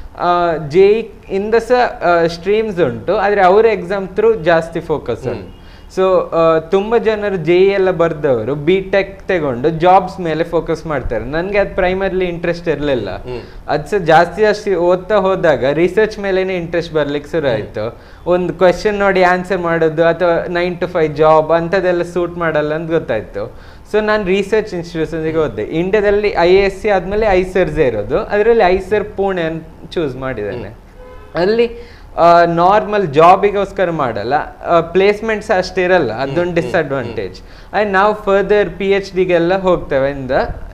ಜೆ ಇಂದ ಸಹ ಸ್ಟ್ರೀಮ್ಸ್ ಉಂಟು ಆದರೆ ಅವರ ಎಕ್ಸಾಮ್ ಥ್ರೂ ಜಾಸ್ತಿ ಫೋಕಸ್ ಉಂಟು ಸೊ ತುಂಬ ಜನರು ಜೆ ಎಲ್ಲ ಬರ್ದವರು ಬಿ ಟೆಕ್ ತಗೊಂಡು ಜಾಬ್ಸ್ ಮೇಲೆ ಫೋಕಸ್ ಮಾಡ್ತಾರೆ ನನಗೆ ಅದು ಪ್ರೈಮರ್ಲಿ ಇಂಟ್ರೆಸ್ಟ್ ಇರಲಿಲ್ಲ ಅದು ಸಹ ಜಾಸ್ತಿ ಜಾಸ್ತಿ ಓದ್ತಾ ಹೋದಾಗ ರಿಸರ್ಚ್ ಮೇಲೇನೆ ಇಂಟ್ರೆಸ್ಟ್ ಬರ್ಲಿಕ್ಕೆ ಶುರು ಆಯಿತು ಒಂದು ಕ್ವೆಶನ್ ನೋಡಿ ಆನ್ಸರ್ ಮಾಡೋದು ಅಥವಾ ನೈನ್ ಟು ಫೈವ್ ಜಾಬ್ ಅಂಥದ್ದೆಲ್ಲ ಸೂಟ್ ಮಾಡಲ್ಲ ಅಂತ ಗೊತ್ತಾಯ್ತು ಸೊ ನಾನು ರಿಸರ್ಚ್ ಇನ್ಸ್ಟಿಟ್ಯೂಷನ್ಗೆ ಹೋದೆ ಇಂಡಿಯಾದಲ್ಲಿ ಐ ಎಸ್ ಸಿ ಆದಮೇಲೆ ಐಸರ್ಸೇ ಇರೋದು ಅದರಲ್ಲಿ ಐಸರ್ ಪುಣೆ ಅಂತ ಚೂಸ್ ಮಾಡಿದ್ದೇನೆ ಅಲ್ಲಿ ನಾರ್ಮಲ್ ಜಾಬಿಗೋಸ್ಕರ ಮಾಡಲ್ಲ ಪ್ಲೇಸ್ಮೆಂಟ್ಸ್ ಅಷ್ಟಿರಲ್ಲ ಅದೊಂದು ಡಿಸ್ಅಡ್ವಾಂಟೇಜ್ ಆ್ಯಂಡ್ ನಾವು ಫರ್ದರ್ ಪಿ ಎಚ್ ಡಿಗೆಲ್ಲ ಹೋಗ್ತೇವೆ ಇಂದ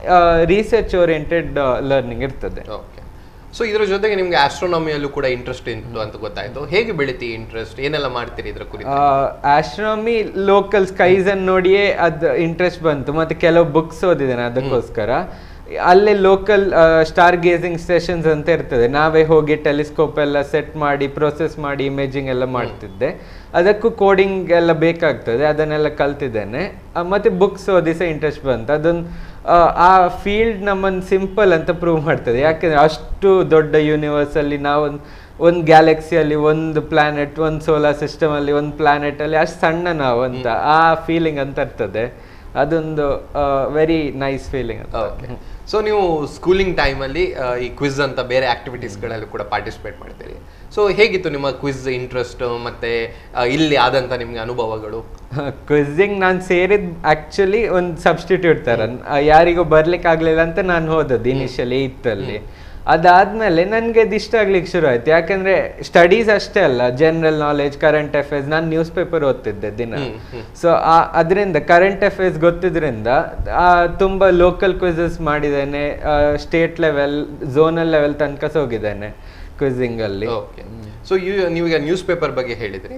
ರಿಸರ್ಚ್ ಓರಿಯೆಂಟೆಡ್ ಲರ್ನಿಂಗ್ ಇರ್ತದೆ ಓಕೆ ಸೊ ಇದ್ರ ಜೊತೆಗೆ ನಿಮ್ಗೆ ಆಸ್ಟ್ರೋನಾಮಿಯಲ್ಲೂ ಕೂಡ ಇಂಟ್ರೆಸ್ಟ್ ಇತ್ತು ಅಂತ ಗೊತ್ತಾಯ್ತು ಹೇಗೆ ಬೆಳಿತಿ ಇಂಟ್ರೆಸ್ಟ್ ಏನೆಲ್ಲ ಮಾಡ್ತೀರಿ ಇದ್ರ ಕುರಿತು ಆಸ್ಟ್ರಾನಮಿ ಲೋಕಲ್ ಸ್ಕೈಸ್ ಅನ್ನು ನೋಡಿಯೇ ಅದು ಇಂಟ್ರೆಸ್ಟ್ ಬಂತು ಮತ್ತೆ ಕೆಲವು ಬುಕ್ಸ್ ಓದಿದ್ದೇನೆ ಅದಕ್ಕೋಸ್ಕರ ಅಲ್ಲೇ ಲೋಕಲ್ ಸ್ಟಾರ್ ಗೇಸಿಂಗ್ ಸ್ಟೇಷನ್ಸ್ ಅಂತ ಇರ್ತದೆ ನಾವೇ ಹೋಗಿ ಟೆಲಿಸ್ಕೋಪ್ ಎಲ್ಲ ಸೆಟ್ ಮಾಡಿ ಪ್ರೊಸೆಸ್ ಮಾಡಿ ಇಮೇಜಿಂಗ್ ಎಲ್ಲ ಮಾಡ್ತಿದ್ದೆ ಅದಕ್ಕೂ ಕೋಡಿಂಗ್ ಎಲ್ಲ ಬೇಕಾಗ್ತದೆ ಅದನ್ನೆಲ್ಲ ಕಲ್ತಿದ್ದೇನೆ ಆ, ಮತ್ತೆ ಬುಕ್ಸ್ ಓದಿ ಸಹ ಇಂಟ್ರೆಸ್ಟ್ ಬಂತು ಅದೊಂದು ಆ, ಆ ಫೀಲ್ಡ್ ನಮ್ಮನ್ನು ಸಿಂಪಲ್ ಅಂತ ಪ್ರೂವ್ ಮಾಡ್ತದೆ ಯಾಕೆಂದ್ರೆ ಅಷ್ಟು ದೊಡ್ಡ ಯೂನಿವರ್ಸ್ ಅಲ್ಲಿ ನಾವೊಂದು ಒಂದು ಗ್ಯಾಲಕ್ಸಿಯಲ್ಲಿ ಒಂದು ಪ್ಲಾನೆಟ್ ಒಂದು ಸೋಲಾರ್ ಸಿಸ್ಟಮ್ ಅಲ್ಲಿ ಒಂದು ಪ್ಲಾನೆಟ್ ಅಲ್ಲಿ ಅಷ್ಟು ಸಣ್ಣ ನಾವು ಅಂತ ಆ ಫೀಲಿಂಗ್ ಅಂತ ಇರ್ತದೆ ಅದೊಂದು ವೆರಿ ನೈಸ್ ಫೀಲಿಂಗ್ ಅಂತ ಓಕೆ ಸೊ ನೀವು ಸ್ಕೂಲಿಂಗ್ ಟೈಮಲ್ಲಿ ಈ ಕ್ವಿಜ್ ಅಂತ ಬೇರೆ ಆಕ್ಟಿವಿಟೀಸ್ಗಳಲ್ಲಿ ಕೂಡ ಪಾರ್ಟಿಸಿಪೇಟ್ ಮಾಡ್ತೀರಿ ಸೊ ಹೇಗಿತ್ತು ನಿಮ್ಮ ಕ್ವಿಜ್ ಇಂಟ್ರೆಸ್ಟ್ ಮತ್ತೆ ಆ, ಇಲ್ಲಿ ಆದಂತ ನಿಮ್ಗೆ ಅನುಭವಗಳು ಕ್ವಿಝಿಂಗ್ ನಾನು ಸೇರಿದ್ ಆಕ್ಚುಲಿ ಒಂದು ಸಬ್ಸ್ಟಿಟ್ಯೂಟ್ ತರ ಆ, ಯಾರಿಗೂ ಬರ್ಲಿಕ್ಕೆ ಆಗ್ಲಿಲ್ಲ ಅಂತ ನಾನು ಹೋದದ್ದು ಇನಿಷಿಯಲಿ ಇತ್ತಲ್ಲಿ ಅದಾದ್ಮೇಲೆ ನನಗೆ ಅದು ಇಷ್ಟ ಆಗ್ಲಿಕ್ಕೆ ಶುರು ಆಯ್ತು ಯಾಕಂದ್ರೆ ಸ್ಟಡೀಸ್ ಅಷ್ಟೇ ಅಲ್ಲ ಜನರಲ್ ನಾಲೆಜ್ ಕರೆಂಟ್ ಅಫೇರ್ಸ್ ನಾನು ನ್ಯೂಸ್ ಪೇಪರ್ ಓದ್ತಿದ್ದೆ ದಿನ ಸೊ ಅದರಿಂದ ಕರೆಂಟ್ ಅಫೇರ್ಸ್ ಗೊತ್ತಿದ್ರಿಂದ ಆ, ತುಂಬಾ ಲೋಕಲ್ ಕ್ವಿಸಸ್ ಮಾಡಿದ್ದೇನೆ ಸ್ಟೇಟ್ ಲೆವೆಲ್ ಝೋನಲ್ ಲೆವೆಲ್ ತನಕ ಸಹ ಹೋಗಿದ್ದೇನೆ ಕ್ವಿಝಿಂಗ್ ಅಲ್ಲಿ ಓಕೆ ಸೊ ಯು ನೀವೀಗ ನ್ಯೂಸ್ ಪೇಪರ್ ಬಗ್ಗೆ ಹೇಳಿದ್ರಿ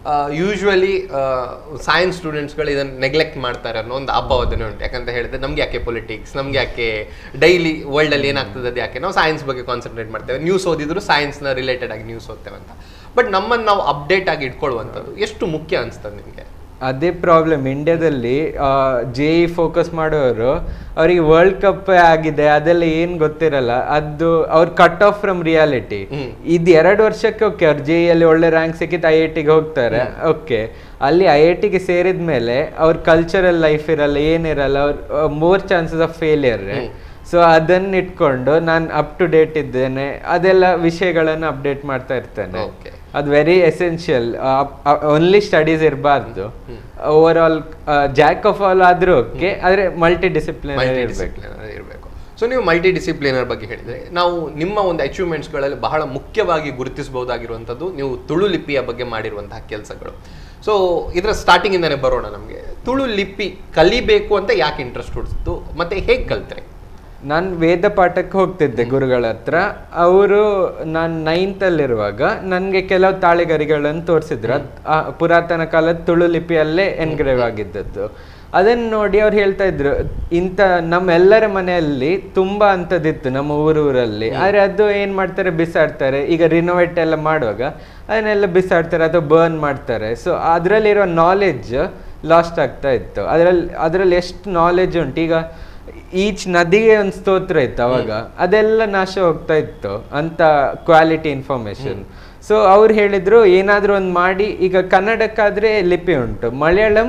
ಯೂಶ್ವಲಿ ಸೈನ್ಸ್ ಸ್ಟೂಡೆಂಟ್ಸ್ಗಳು ಇದನ್ನು ನೆಗ್ಲೆಕ್ಟ್ ಮಾಡ್ತಾರೆ ಅನ್ನೋ ಒಂದು ಅಪವಾದನೆ ಉಂಟು ಯಾಕಂತ ಹೇಳಿದ್ರೆ ನಮ್ಗೆ ಯಾಕೆ ಪೊಲಿಟಿಕ್ಸ್ ನಮ್ಗೆ ಯಾಕೆ ಡೈಲಿ ವರ್ಲ್ಡಲ್ಲಿ ಏನಾಗ್ತದೆ ಅದು ಯಾಕೆ ನಾವು ಸೈನ್ಸ್ ಬಗ್ಗೆ ಕಾನ್ಸಂಟ್ರೇಟ್ ಮಾಡ್ತೇವೆ ನ್ಯೂಸ್ ಓದಿದ್ರು ಸೈನ್ಸ್ನ ರಿಲೇಟೆಡ್ ಆಗಿ ನ್ಯೂಸ್ ಓದ್ತೇವೆ ಅಂತ ಬಟ್ ನಮ್ಮನ್ನು ನಾವು ಅಪ್ಡೇಟ್ ಆಗಿ ಇಟ್ಕೊಳ್ಳುವಂಥದ್ದು ಎಷ್ಟು ಮುಖ್ಯ ಅನಿಸ್ತದೆ ನಿಮಗೆ ಅದೇ ಪ್ರಾಬ್ಲಮ್ ಇಂಡಿಯಾದಲ್ಲಿ ಜೆ ಇ ಫೋಕಸ್ ಮಾಡೋರು ಅವರಿಗೆ ವರ್ಲ್ಡ್ ಕಪ್ ಆಗಿದೆ ಅದೆಲ್ಲ ಏನ್ ಗೊತ್ತಿರಲ್ಲ ಅದು ಅವ್ರು ಕಟ್ ಆಫ್ ಫ್ರಮ್ ರಿಯಾಲಿಟಿ ಇದು ಎರಡು ವರ್ಷಕ್ಕೆ ಓಕೆ ಅವ್ರು ಜೆ ಅಲ್ಲಿ ಒಳ್ಳೆ ರ್ಯಾಂಕ್ ಸಿಕ್ಕಿತ್ತು ಐ ಐ ಟಿಗೆ ಹೋಗ್ತಾರೆ ಓಕೆ ಅಲ್ಲಿ ಐ ಐ ಟಿಗೆ ಸೇರಿದ ಮೇಲೆ ಅವ್ರ ಕಲ್ಚರಲ್ ಲೈಫ್ ಇರಲ್ಲ ಏನಿರಲ್ಲ ಅವ್ರ more chances of failure so ಅದನ್ನ ಇಟ್ಕೊಂಡು ನಾನು ಅಪ್ ಟು ಡೇಟ್ ಇದ್ದೇನೆ ಅದೆಲ್ಲ ವಿಷಯಗಳನ್ನು ಅಪ್ಡೇಟ್ ಮಾಡ್ತಾ ಇರ್ತೇನೆ ಓಕೆ ಅದು ವೆರಿ ಎಸೆನ್ಷಿಯಲ್ ಓನ್ಲಿ ಸ್ಟಡೀಸ್ ಇರಬಾರ್ದು overall jack of all ಆದ್ರೂ ಓಕೆ ಆದ್ರೆ ಮಲ್ಟಿ ಡಿಸಿಪ್ಲಿನರಿ ಇರಬೇಕು ಇರಬೇಕು ಸೊ ನೀವು ಮಲ್ಟಿ ಡಿಸಿಪ್ಲಿನರ್ ಬಗ್ಗೆ ಹೇಳಿದ್ರೆ ನಾವು ನಿಮ್ಮ ಒಂದು ಅಚೀವ್ಮೆಂಟ್ಸ್ಗಳಲ್ಲಿ ಬಹಳ ಮುಖ್ಯವಾಗಿ ಗುರುತಿಸಬಹುದಾಗಿರುವಂಥದ್ದು ನೀವು ತುಳು ಲಿಪಿಯ ಬಗ್ಗೆ ಮಾಡಿರುವಂತಹ ಕೆಲಸಗಳು ಸೊ ಇದರ ಸ್ಟಾರ್ಟಿಂಗ್ ಇಂದಾನೆ ಬರೋಣ ನಮಗೆ ತುಳು ಲಿಪಿ ಕಲಿಬೇಕು ಅಂತ ಯಾಕೆ ಇಂಟ್ರೆಸ್ಟ್ ಹುಟ್ಟಿಸ್ತು ಮತ್ತೆ ಹೇಗೆ ಕಲ್ತ್ರೆ ನಾನು ವೇದ ಪಾಠಕ್ಕೆ ಹೋಗ್ತಿದ್ದೆ ಗುರುಗಳ ಹತ್ರ ಅವರು ನಾನು ನೈನ್ತಲ್ಲಿರುವಾಗ ನನಗೆ ಕೆಲವು ತಾಳೆಗರಿಗಳನ್ನು ತೋರಿಸಿದ್ರು ಅದ್ ಆ ಪುರಾತನ ಕಾಲದ ತುಳು ಲಿಪಿಯಲ್ಲೇ ಎನ್ಗ್ರೇವ್ ಆಗಿದ್ದದ್ದು ಅದನ್ನು ನೋಡಿ ಅವ್ರು ಹೇಳ್ತಾ ಇದ್ರು ಇಂಥ ನಮ್ಮೆಲ್ಲರ ಮನೆಯಲ್ಲಿ ತುಂಬಾ ಅಂಥದ್ದಿತ್ತು ನಮ್ಮ ಊರೂರಲ್ಲಿ ಆದರೆ ಅದು ಏನು ಮಾಡ್ತಾರೆ ಬಿಸಾಡ್ತಾರೆ ಈಗ ರಿನೋವೇಟ್ ಎಲ್ಲ ಮಾಡುವಾಗ ಅದನ್ನೆಲ್ಲ ಬಿಸಾಡ್ತಾರೆ ಅಥವಾ ಬರ್ನ್ ಮಾಡ್ತಾರೆ ಸೊ ಅದರಲ್ಲಿರೋ ನಾಲೆಡ್ಜ್ ಲಾಸ್ಟ್ ಆಗ್ತಾ ಇತ್ತು ಅದರಲ್ಲಿ ಅದರಲ್ಲಿ ಎಷ್ಟು ನಾಲೆಡ್ಜ್ ಉಂಟು ಈಗ ಈಚ್ ನದಿಗೆ ಒಂದು ಸ್ತೋತ್ರ ಇತ್ತು ಅವಾಗ ಅದೆಲ್ಲ ನಾಶ ಹೋಗ್ತಾ ಇತ್ತು ಅಂತ ಕ್ವಾಲಿಟಿ ಇನ್ಫಾರ್ಮೇಶನ್ ಸೊ ಅವ್ರು ಹೇಳಿದ್ರು ಏನಾದ್ರೂ ಒಂದು ಮಾಡಿ ಈಗ ಕನ್ನಡಕ್ಕಾದ್ರೆ ಲಿಪಿ ಉಂಟು ಮಲಯಾಳಂ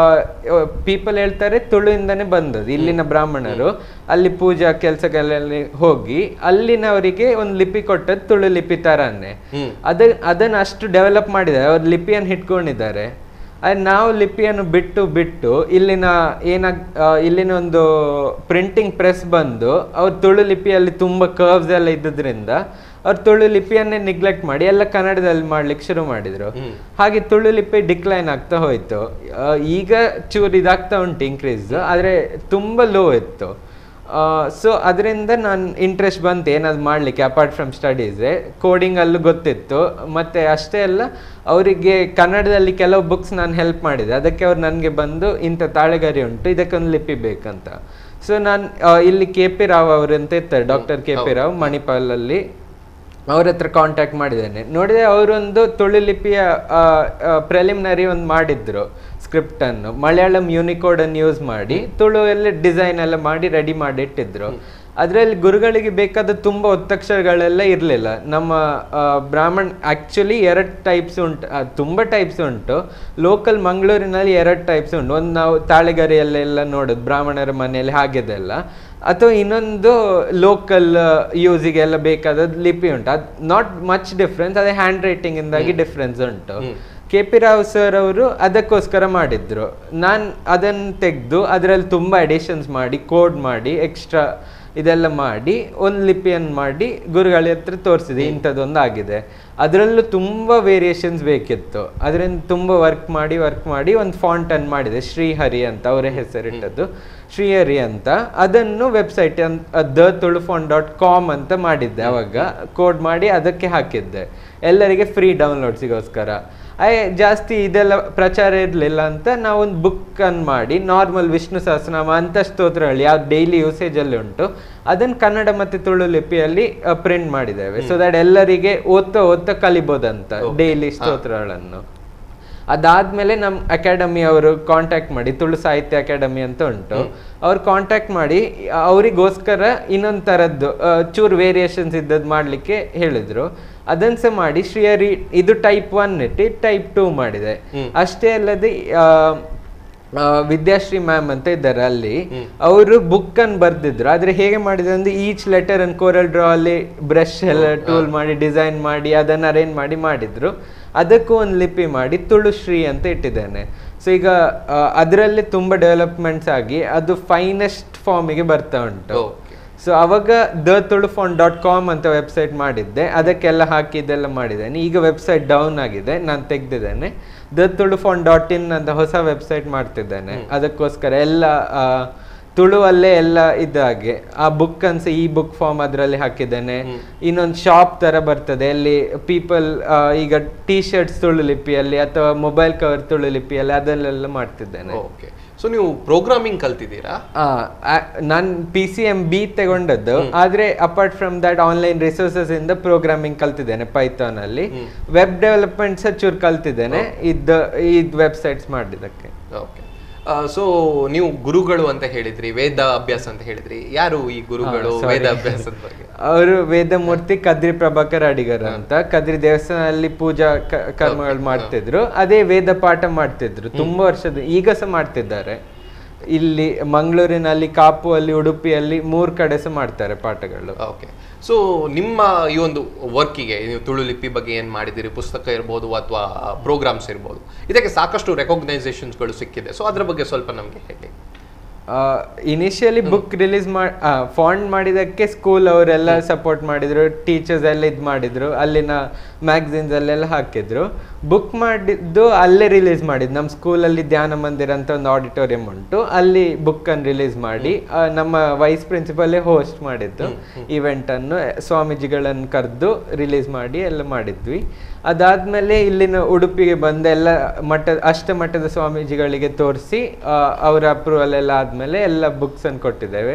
ಪೀಪಲ್ ಹೇಳ್ತಾರೆ ತುಳುವಿಂದನೇ ಬಂದದ್ದು ಇಲ್ಲಿನ ಬ್ರಾಹ್ಮಣರು ಅಲ್ಲಿ ಪೂಜಾ ಕೆಲಸಗಳಲ್ಲಿ ಹೋಗಿ ಅಲ್ಲಿನವರಿಗೆ ಒಂದು ಲಿಪಿ ಕೊಟ್ಟದ್ದು ತುಳು ಲಿಪಿ ತರಾನೇ ಅದ ಅದನ್ನ ಅಷ್ಟು ಡೆವಲಪ್ ಮಾಡಿದ್ದಾರೆ ಅವ್ರು ಲಿಪಿಯನ್ನು ಇಟ್ಕೊಂಡಿದ್ದಾರೆ ಆದ್ರೆ ನಾವು ಲಿಪಿಯನ್ನು ಬಿಟ್ಟು ಬಿಟ್ಟು ಇಲ್ಲಿನ ಏನಾಗ್ ಆ, ಇಲ್ಲಿನ ಒಂದು ಪ್ರಿಂಟಿಂಗ್ ಪ್ರೆಸ್ ಬಂದು ಅವ್ರು ತುಳು ಲಿಪಿಯಲ್ಲಿ ತುಂಬ ಕರ್ವ್ಸ್ ಎಲ್ಲ ಇದ್ದದ್ರಿಂದ ಅವ್ರು ತುಳು ಲಿಪಿಯನ್ನೇ ನಿಗ್ಲೆಕ್ಟ್ ಮಾಡಿ ಎಲ್ಲ ಕನ್ನಡದಲ್ಲಿ ಮಾಡ್ಲಿಕ್ಕೆ ಶುರು ಮಾಡಿದ್ರು ಹಾಗೆ ತುಳು ಲಿಪಿ ಡಿಕ್ಲೈನ್ ಆಗ್ತಾ ಹೋಯ್ತು ಆ, ಈಗ ಚೂರು ಇದಾಗ್ತಾ ಉಂಟು ಇನ್ಕ್ರೀಸ್ ಆದ್ರೆ ತುಂಬಾ ಲೋ ಇತ್ತು ಸೊ ಅದರಿಂದ ನಾನು ಇಂಟ್ರೆಸ್ಟ್ ಬಂತು ಏನಾದ್ರು ಮಾಡಲಿಕ್ಕೆ ಅಪಾರ್ಟ್ ಫ್ರಮ್ ಸ್ಟಡೀಸೇ ಕೋಡಿಂಗ್ ಅಲ್ಲೂ ಗೊತ್ತಿತ್ತು ಮತ್ತೆ ಅಷ್ಟೇ ಅಲ್ಲ ಅವರಿಗೆ ಕನ್ನಡದಲ್ಲಿ ಕೆಲವು ಬುಕ್ಸ್ ನಾನು ಹೆಲ್ಪ್ ಮಾಡಿದೆ ಅದಕ್ಕೆ ಅವ್ರು ನನಗೆ ಬಂದು ಇಂಥ ತಾಳೆಗರಿ ಉಂಟು ಇದಕ್ಕೊಂದು ಲಿಪಿ ಬೇಕಂತ ಸೊ ನಾನು ಇಲ್ಲಿ ಕೆ ಪಿ ರಾವ್ ಅವರು ಅಂತ ಇರ್ತಾರೆ ಡಾಕ್ಟರ್ ಕೆ ಪಿ ರಾವ್ ಮಣಿಪಾಲಲ್ಲಿ ಅವ್ರ ಹತ್ರ ಕಾಂಟ್ಯಾಕ್ಟ್ ಮಾಡಿದ್ದೇನೆ ನೋಡಿದ್ರೆ ಅವರೊಂದು ತುಳು ಲಿಪಿಯ ಪ್ರೆಲಿಮಿನರಿ ಒಂದು ಮಾಡಿದ್ರು ಸ್ಕ್ರಿಪ್ಟ್ ಅನ್ನು ಮಲಯಾಳಂ ಯೂನಿಕೋಡ್ ಅನ್ನು ಯೂಸ್ ಮಾಡಿ ತುಳು ಎಲ್ಲ ಡಿಸೈನ್ ಎಲ್ಲ ಮಾಡಿ ರೆಡಿ ಮಾಡಿ ಇಟ್ಟಿದ್ರು ಅದರಲ್ಲಿ ಗುರುಗಳಿಗೆ ಬೇಕಾದ ತುಂಬಾ ಒತ್ತಕ್ಷರಗಳೆಲ್ಲ ಇರಲಿಲ್ಲ ನಮ್ಮ ಆ, ಬ್ರಾಹ್ಮಣ್ ಆಕ್ಚುಲಿ ಎರಡು ಟೈಪ್ಸ್ ಉಂಟು ಆ, ತುಂಬಾ ಟೈಪ್ಸ್ ಉಂಟು ಲೋಕಲ್ ಮಂಗಳೂರಿನಲ್ಲಿ ಎರಡು ಟೈಪ್ಸ್ ಉಂಟು ಒಂದು ನಾವು ತಾಳೆಗರಿಯಲ್ಲೆಲ್ಲ ನೋಡೋದು ಬ್ರಾಹ್ಮಣರ ಮನೆಯಲ್ಲಿ ಹಾಗೆದೆಲ್ಲ ಅಥವಾ ಇನ್ನೊಂದು ಲೋಕಲ್ ಯೂಸಿಗೆಲ್ಲ ಬೇಕಾದ ಲಿಪಿ ಉಂಟು ಅದು ನಾಟ್ ಮಚ್ ಡಿಫ್ರೆನ್ಸ್ ಅದೇ ಹ್ಯಾಂಡ್ ರೈಟಿಂಗ್ ಇಂದಾಗಿ ಡಿಫ್ರೆನ್ಸ್ ಉಂಟು ಕೆ ಪಿ ರಾವ್ ಸರ್ ಅವರು ಅದಕ್ಕೋಸ್ಕರ ಮಾಡಿದ್ರು ನಾನು ಅದನ್ನು ತೆಗೆದು ಅದರಲ್ಲಿ ತುಂಬ ಎಡಿಷನ್ಸ್ ಮಾಡಿ ಕೋಡ್ ಮಾಡಿ ಎಕ್ಸ್ಟ್ರಾ ಇದೆಲ್ಲ ಮಾಡಿ ಒಂದು ಲಿಪಿಯನ್ನು ಮಾಡಿ ಗುರುಗಳ ಹತ್ರ ತೋರಿಸಿದೆ ಇಂಥದ್ದೊಂದು ಆಗಿದೆ ಅದರಲ್ಲೂ ತುಂಬ ವೇರಿಯೇಷನ್ಸ್ ಬೇಕಿತ್ತು ಅದರಿಂದ ತುಂಬ ವರ್ಕ್ ಮಾಡಿ ವರ್ಕ್ ಮಾಡಿ ಒಂದು ಫಾಂಟ್ ಅನ್ನು ಮಾಡಿದೆ ಶ್ರೀಹರಿ ಅಂತ ಅವರ ಹೆಸರಿಟ್ಟದ್ದು ಶ್ರೀಹರಿ ಅಂತ ಅದನ್ನು website the Tulu font dot com ಅಂತ ಮಾಡಿದ್ದೆ ಅವಾಗ ಕೋಡ್ ಮಾಡಿ ಅದಕ್ಕೆ ಹಾಕಿದ್ದೆ ಎಲ್ಲರಿಗೆ ಫ್ರೀ ಡೌನ್ಲೋಡ್ಸಿಗೋಸ್ಕರ ಅಯ್ಯ ಜಾಸ್ತಿ ಇದೆಲ್ಲ ಪ್ರಚಾರ ಇರಲಿಲ್ಲ ಅಂತ ನಾವೊಂದು ಬುಕ್ ಅನ್ನು ಮಾಡಿ ನಾರ್ಮಲ್ ವಿಷ್ಣು ಸಹಸ್ರನಾಮ ಅಂತ ಸ್ತೋತ್ರಗಳು ಯಾವ್ದು ಡೈಲಿ ಯೂಸೇಜಲ್ಲಿ ಉಂಟು ಅದನ್ನು ಕನ್ನಡ ಮತ್ತು ತುಳು ಲಿಪಿಯಲ್ಲಿ ಪ್ರಿಂಟ್ ಮಾಡಿದ್ದೇವೆ ಸೊ ದಟ್ ಎಲ್ಲರಿಗೆ ಓದ್ತಾ ಓದ್ತಾ ಕಲಿಬೋದಂತ ಡೈಲಿ ಸ್ತೋತ್ರಗಳನ್ನು ಅದಾದ್ಮೇಲೆ ನಮ್ಮ ಅಕಾಡೆಮಿ ಅವರು ಕಾಂಟ್ಯಾಕ್ಟ್ ಮಾಡಿ ತುಳು ಸಾಹಿತ್ಯ ಅಕಾಡೆಮಿ ಅಂತ ಉಂಟು ಅವ್ರು ಕಾಂಟ್ಯಾಕ್ಟ್ ಮಾಡಿ ಅವರಿಗೋಸ್ಕರ ಇನ್ನೊಂದು ಥರದ್ದು ಆ, ಚೂರು ವೇರಿಯೇಷನ್ಸ್ ಇದ್ದದ್ದು ಮಾಡಲಿಕ್ಕೆ ಹೇಳಿದ್ರು ಅದನ್ನ ಸಹ ಮಾಡಿ ಶ್ರೀಹರಿ ಇದು ಟೈಪ್ ಒನ್ ಇಟ್ಟು ಟೈಪ್ ಟೂ ಮಾಡಿದೆ ಅಷ್ಟೇ ಅಲ್ಲದೆ ಆ, ಆ, ವಿದ್ಯಾಶ್ರೀ ಮ್ಯಾಮ್ ಅಂತ ಇದ್ದಾರೆ ಅಲ್ಲಿ ಅವರು ಬುಕ್ ಅನ್ನು ಬರ್ದಿದ್ರು ಆದ್ರೆ ಹೇಗೆ ಮಾಡಿದ್ರು ಅಂದ್ರೆ ಈಚ್ ಲೆಟರ್ ಅನ್ನು ಕೋರಲ್ ಡ್ರಾ ಅಲ್ಲಿ ಬ್ರಷ್ ಎಲ್ಲ ಟೂಲ್ ಮಾಡಿ ಡಿಸೈನ್ ಮಾಡಿ ಅದನ್ನ ಅರೇಂಜ್ ಮಾಡಿ ಮಾಡಿದ್ರು ಅದಕ್ಕೂ ಒಂದು ಲಿಪಿ ಮಾಡಿ ತುಳುಶ್ರೀ ಅಂತ ಇಟ್ಟಿದ್ದೇನೆ ಸೊ ಈಗ ಅದರಲ್ಲಿ ತುಂಬಾ ಡೆವಲಪ್ಮೆಂಟ್ಸ್ ಆಗಿ ಅದು ಫೈನೆಸ್ಟ್ ಫಾರ್ಮಿಗೆ ಬರ್ತಾ ಉಂಟು Okay. ಸೊ ಅವಾಗ the Tulu phone dot com ಅಂತ ವೆಬ್ಸೈಟ್ ಮಾಡಿದ್ದೆ ಅದಕ್ಕೆಲ್ಲ ಹಾಕಿ ಇದೆಲ್ಲ ಮಾಡಿದ್ದೇನೆ ಈಗ ವೆಬ್ಸೈಟ್ ಡೌನ್ ಆಗಿದೆ ನಾನು ತೆಗ್ದಿದ್ದೇನೆ the Tulu phone dot in ಅಂತ ಹೊಸ ವೆಬ್ಸೈಟ್ ಮಾಡ್ತಿದ್ದೇನೆ ಅದಕ್ಕೋಸ್ಕರ ಎಲ್ಲ ಆ, ತುಳುವಲ್ಲೇ ಎಲ್ಲ ಇದಾಗೆ ಆ ಬುಕ್ ಅನ್ಸ ಈ ಬುಕ್ ಫಾರ್ಮ್ ಅದರಲ್ಲಿ ಹಾಕಿದ್ದೇನೆ ಇನ್ನೊಂದು ಶಾಪ್ ತರ ಬರ್ತದೆ ಅಲ್ಲಿ ಪೀಪಲ್ ಈಗ ಟಿ ಶರ್ಟ್ಸ್ ತುಳು ಲಿಪಿಯಲ್ಲಿ ಅಥವಾ ಮೊಬೈಲ್ ಕವರ್ ತುಳು ಲಿಪಿಯಲ್ಲಿ ಅದನ್ನೆಲ್ಲ ಮಾಡ್ತಿದ್ದೇನೆ ಓಕೆ ಸೊ ನೀವು ಪ್ರೋಗ್ರಾಮಿಂಗ್ ಕಲ್ತಿದ್ದೀರಾ ನಾನು ಪಿ ಸಿ ಎಂ ಬಿ ತಗೊಂಡದ್ದು ಆದ್ರೆ apart from that online resources ಇಂದ ಪ್ರೋಗ್ರಾಮಿಂಗ್ ಕಲ್ತಿದ್ದೇನೆ ಪೈಥಾನ್ ಅಲ್ಲಿ ವೆಬ್ ಡೆವಲಪ್ಮೆಂಟ್ ಚೂರು ಕಲ್ತಿದ್ದೇನೆ ಇದ್ ಇದ್ ವೆಬ್ಸೈಟ್ಸ್ ಮಾಡಿದಕ್ಕೆ ಓಕೆ ಸೊ ನೀವು ಗುರುಗಳು ಅಂತ ಹೇಳಿದ್ರಿ ವೇದ ಅಭ್ಯಾಸ ಅಂತ ಹೇಳಿದ್ರಿ ಯಾರು ಈ ಗುರುಗಳು ವೇದ ಅಭ್ಯಾಸದ ಬಗ್ಗೆ ಅವರು ವೇದಮೂರ್ತಿ ಕದ್ರಿ ಪ್ರಭಾಕರ್ ಅಡಿಗರ್ ಅಂತ ಕದ್ರಿ ದೇವಸ್ಥಾನದಲ್ಲಿ ಪೂಜಾ ಕ- ಕರ್ಮಗಳು ಮಾಡ್ತಿದ್ರು ಅದೇ ವೇದ ಪಾಠ ಮಾಡ್ತಿದ್ರು ತುಂಬಾ ವರ್ಷದ ಈಗ ಸಹ ಮಾಡ್ತಿದ್ದಾರೆ ಇಲ್ಲಿ ಮಂಗಳೂರಿನಲ್ಲಿ ಕಾಪು ಅಲ್ಲಿ ಉಡುಪಿಯಲ್ಲಿ ಮೂರ್ ಕಡೆ ಸಹ ಮಾಡ್ತಾರೆ ಪಾಠಗಳು ಓಕೆ ಸೊ ನಿಮ್ಮ ಈ ಒಂದು ವರ್ಕಿಗೆ ನೀವು ತುಳು ಲಿಪಿ ಬಗ್ಗೆ ಏನು ಮಾಡಿದಿರಿ ಪುಸ್ತಕ ಇರ್ಬೋದು ಅಥವಾ ಪ್ರೋಗ್ರಾಮ್ಸ್ ಇರ್ಬೋದು ಇದಕ್ಕೆ ಸಾಕಷ್ಟು ರೆಕಾಗ್ನೈಸೇಷನ್ಸ್ಗಳು ಸಿಕ್ಕಿದೆ ಸೊ ಅದ್ರ ಬಗ್ಗೆ ಸ್ವಲ್ಪ ನಮಗೆ ಹೇಳಿ ಇನಿಷಿಯಲಿ ಬುಕ್ ರಿಲೀಸ್ ಮಾಡಿ ಫಾಂಡ್ ಮಾಡಿದಕ್ಕೆ ಸ್ಕೂಲ್ ಅವರೆಲ್ಲ ಸಪೋರ್ಟ್ ಮಾಡಿದ್ರು ಟೀಚರ್ಸ್ ಎಲ್ಲ ಇದು ಮಾಡಿದ್ರು ಅಲ್ಲಿನ ಮ್ಯಾಗಝಿನ್ಸ್ ಅಲ್ಲೆಲ್ಲ ಹಾಕಿದ್ರು ಬುಕ್ ಮಾಡಿದ್ದು ಅಲ್ಲೇ ರಿಲೀಸ್ ಮಾಡಿದ್ದು ನಮ್ಮ ಸ್ಕೂಲಲ್ಲಿ ಧ್ಯಾನ ಮಂದಿರ ಅಂತ ಒಂದು ಆಡಿಟೋರಿಯಂ ಉಂಟು ಅಲ್ಲಿ ಬುಕ್ ಅನ್ನು ರಿಲೀಸ್ ಮಾಡಿ ಆ, ನಮ್ಮ ವೈಸ್ ಪ್ರಿನ್ಸಿಪಲ್ಲೇ ಹೋಸ್ಟ್ ಮಾಡಿದ್ದು ಇವೆಂಟ್ ಅನ್ನು ಸ್ವಾಮೀಜಿಗಳನ್ನು ಕರೆದು ರಿಲೀಸ್ ಮಾಡಿ ಎಲ್ಲ ಮಾಡಿದ್ವಿ ಅದಾದ್ಮೇಲೆ ಇಲ್ಲಿನ ಉಡುಪಿಗೆ ಬಂದ ಎಲ್ಲ ಮಟ್ಟ ಅಷ್ಟ ಮಟ್ಟದ ಸ್ವಾಮೀಜಿಗಳಿಗೆ ತೋರಿಸಿ ಅವರ ಅಪ್ರೂವಲ್ ಎಲ್ಲ ಆದ್ಮೇಲೆ ಎಲ್ಲ ಬುಕ್ಸ್ ಅನ್ನು ಕೊಟ್ಟಿದ್ದೇವೆ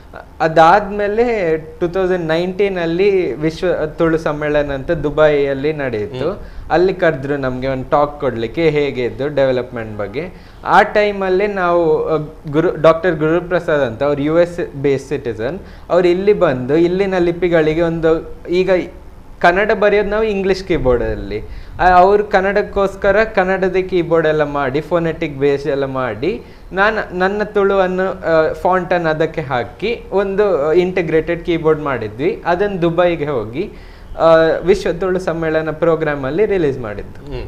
ಅದಾದ್ಮೇಲೆ ಟೂ ತೌಸಂಡ್ ನೈನ್ಟೀನಲ್ಲಿ ವಿಶ್ವ ತುಳು ಸಮ್ಮೇಳನ ಅಂತ ದುಬೈಯಲ್ಲಿ ನಡೆಯಿತು ಅಲ್ಲಿ ಕರೆದ್ರು ನಮಗೆ ಒಂದು ಟಾಕ್ ಕೊಡ್ಲಿಕ್ಕೆ ಹೇಗೆ ಇದ್ದು ಡೆವಲಪ್ಮೆಂಟ್ ಬಗ್ಗೆ ಆ ಟೈಮಲ್ಲಿ ನಾವು ಅ, ಗುರು ಡಾಕ್ಟರ್ ಗುರುಪ್ರಸಾದ್ ಅಂತ ಅವ್ರು ಯು ಎಸ್ ಬೇಸ್ ಸಿಟಿಸನ್ ಅವ್ರು ಇಲ್ಲಿ ಬಂದು ಇಲ್ಲಿನ ಲಿಪಿಗಳಿಗೆ ಒಂದು ಈಗ ಕನ್ನಡ ಬರೆಯೋದು ನಾವು ಇಂಗ್ಲಿಷ್ ಕೀಬೋರ್ಡಲ್ಲಿ ಅವ್ರು ಕನ್ನಡಕ್ಕೋಸ್ಕರ ಕನ್ನಡದ ಕೀಬೋರ್ಡ್ ಎಲ್ಲ ಮಾಡಿ ಫೋನೆಟಿಕ್ ಬೇಸ್ ಎಲ್ಲ ಮಾಡಿ ನಾನು ನನ್ನ ತುಳುವನ್ನು ಫಾಂಟನ್ನು ಅದಕ್ಕೆ ಹಾಕಿ ಒಂದು ಇಂಟಿಗ್ರೇಟೆಡ್ ಕೀಬೋರ್ಡ್ ಮಾಡಿದ್ವಿ ಅದನ್ನು ದುಬೈಗೆ ಹೋಗಿ ಆ, ವಿಶ್ವ ತುಳು ಸಮ್ಮೇಳನ ಪ್ರೋಗ್ರಾಮಲ್ಲಿ ರಿಲೀಸ್ ಮಾಡಿದ್ದು ಹ್ಮ್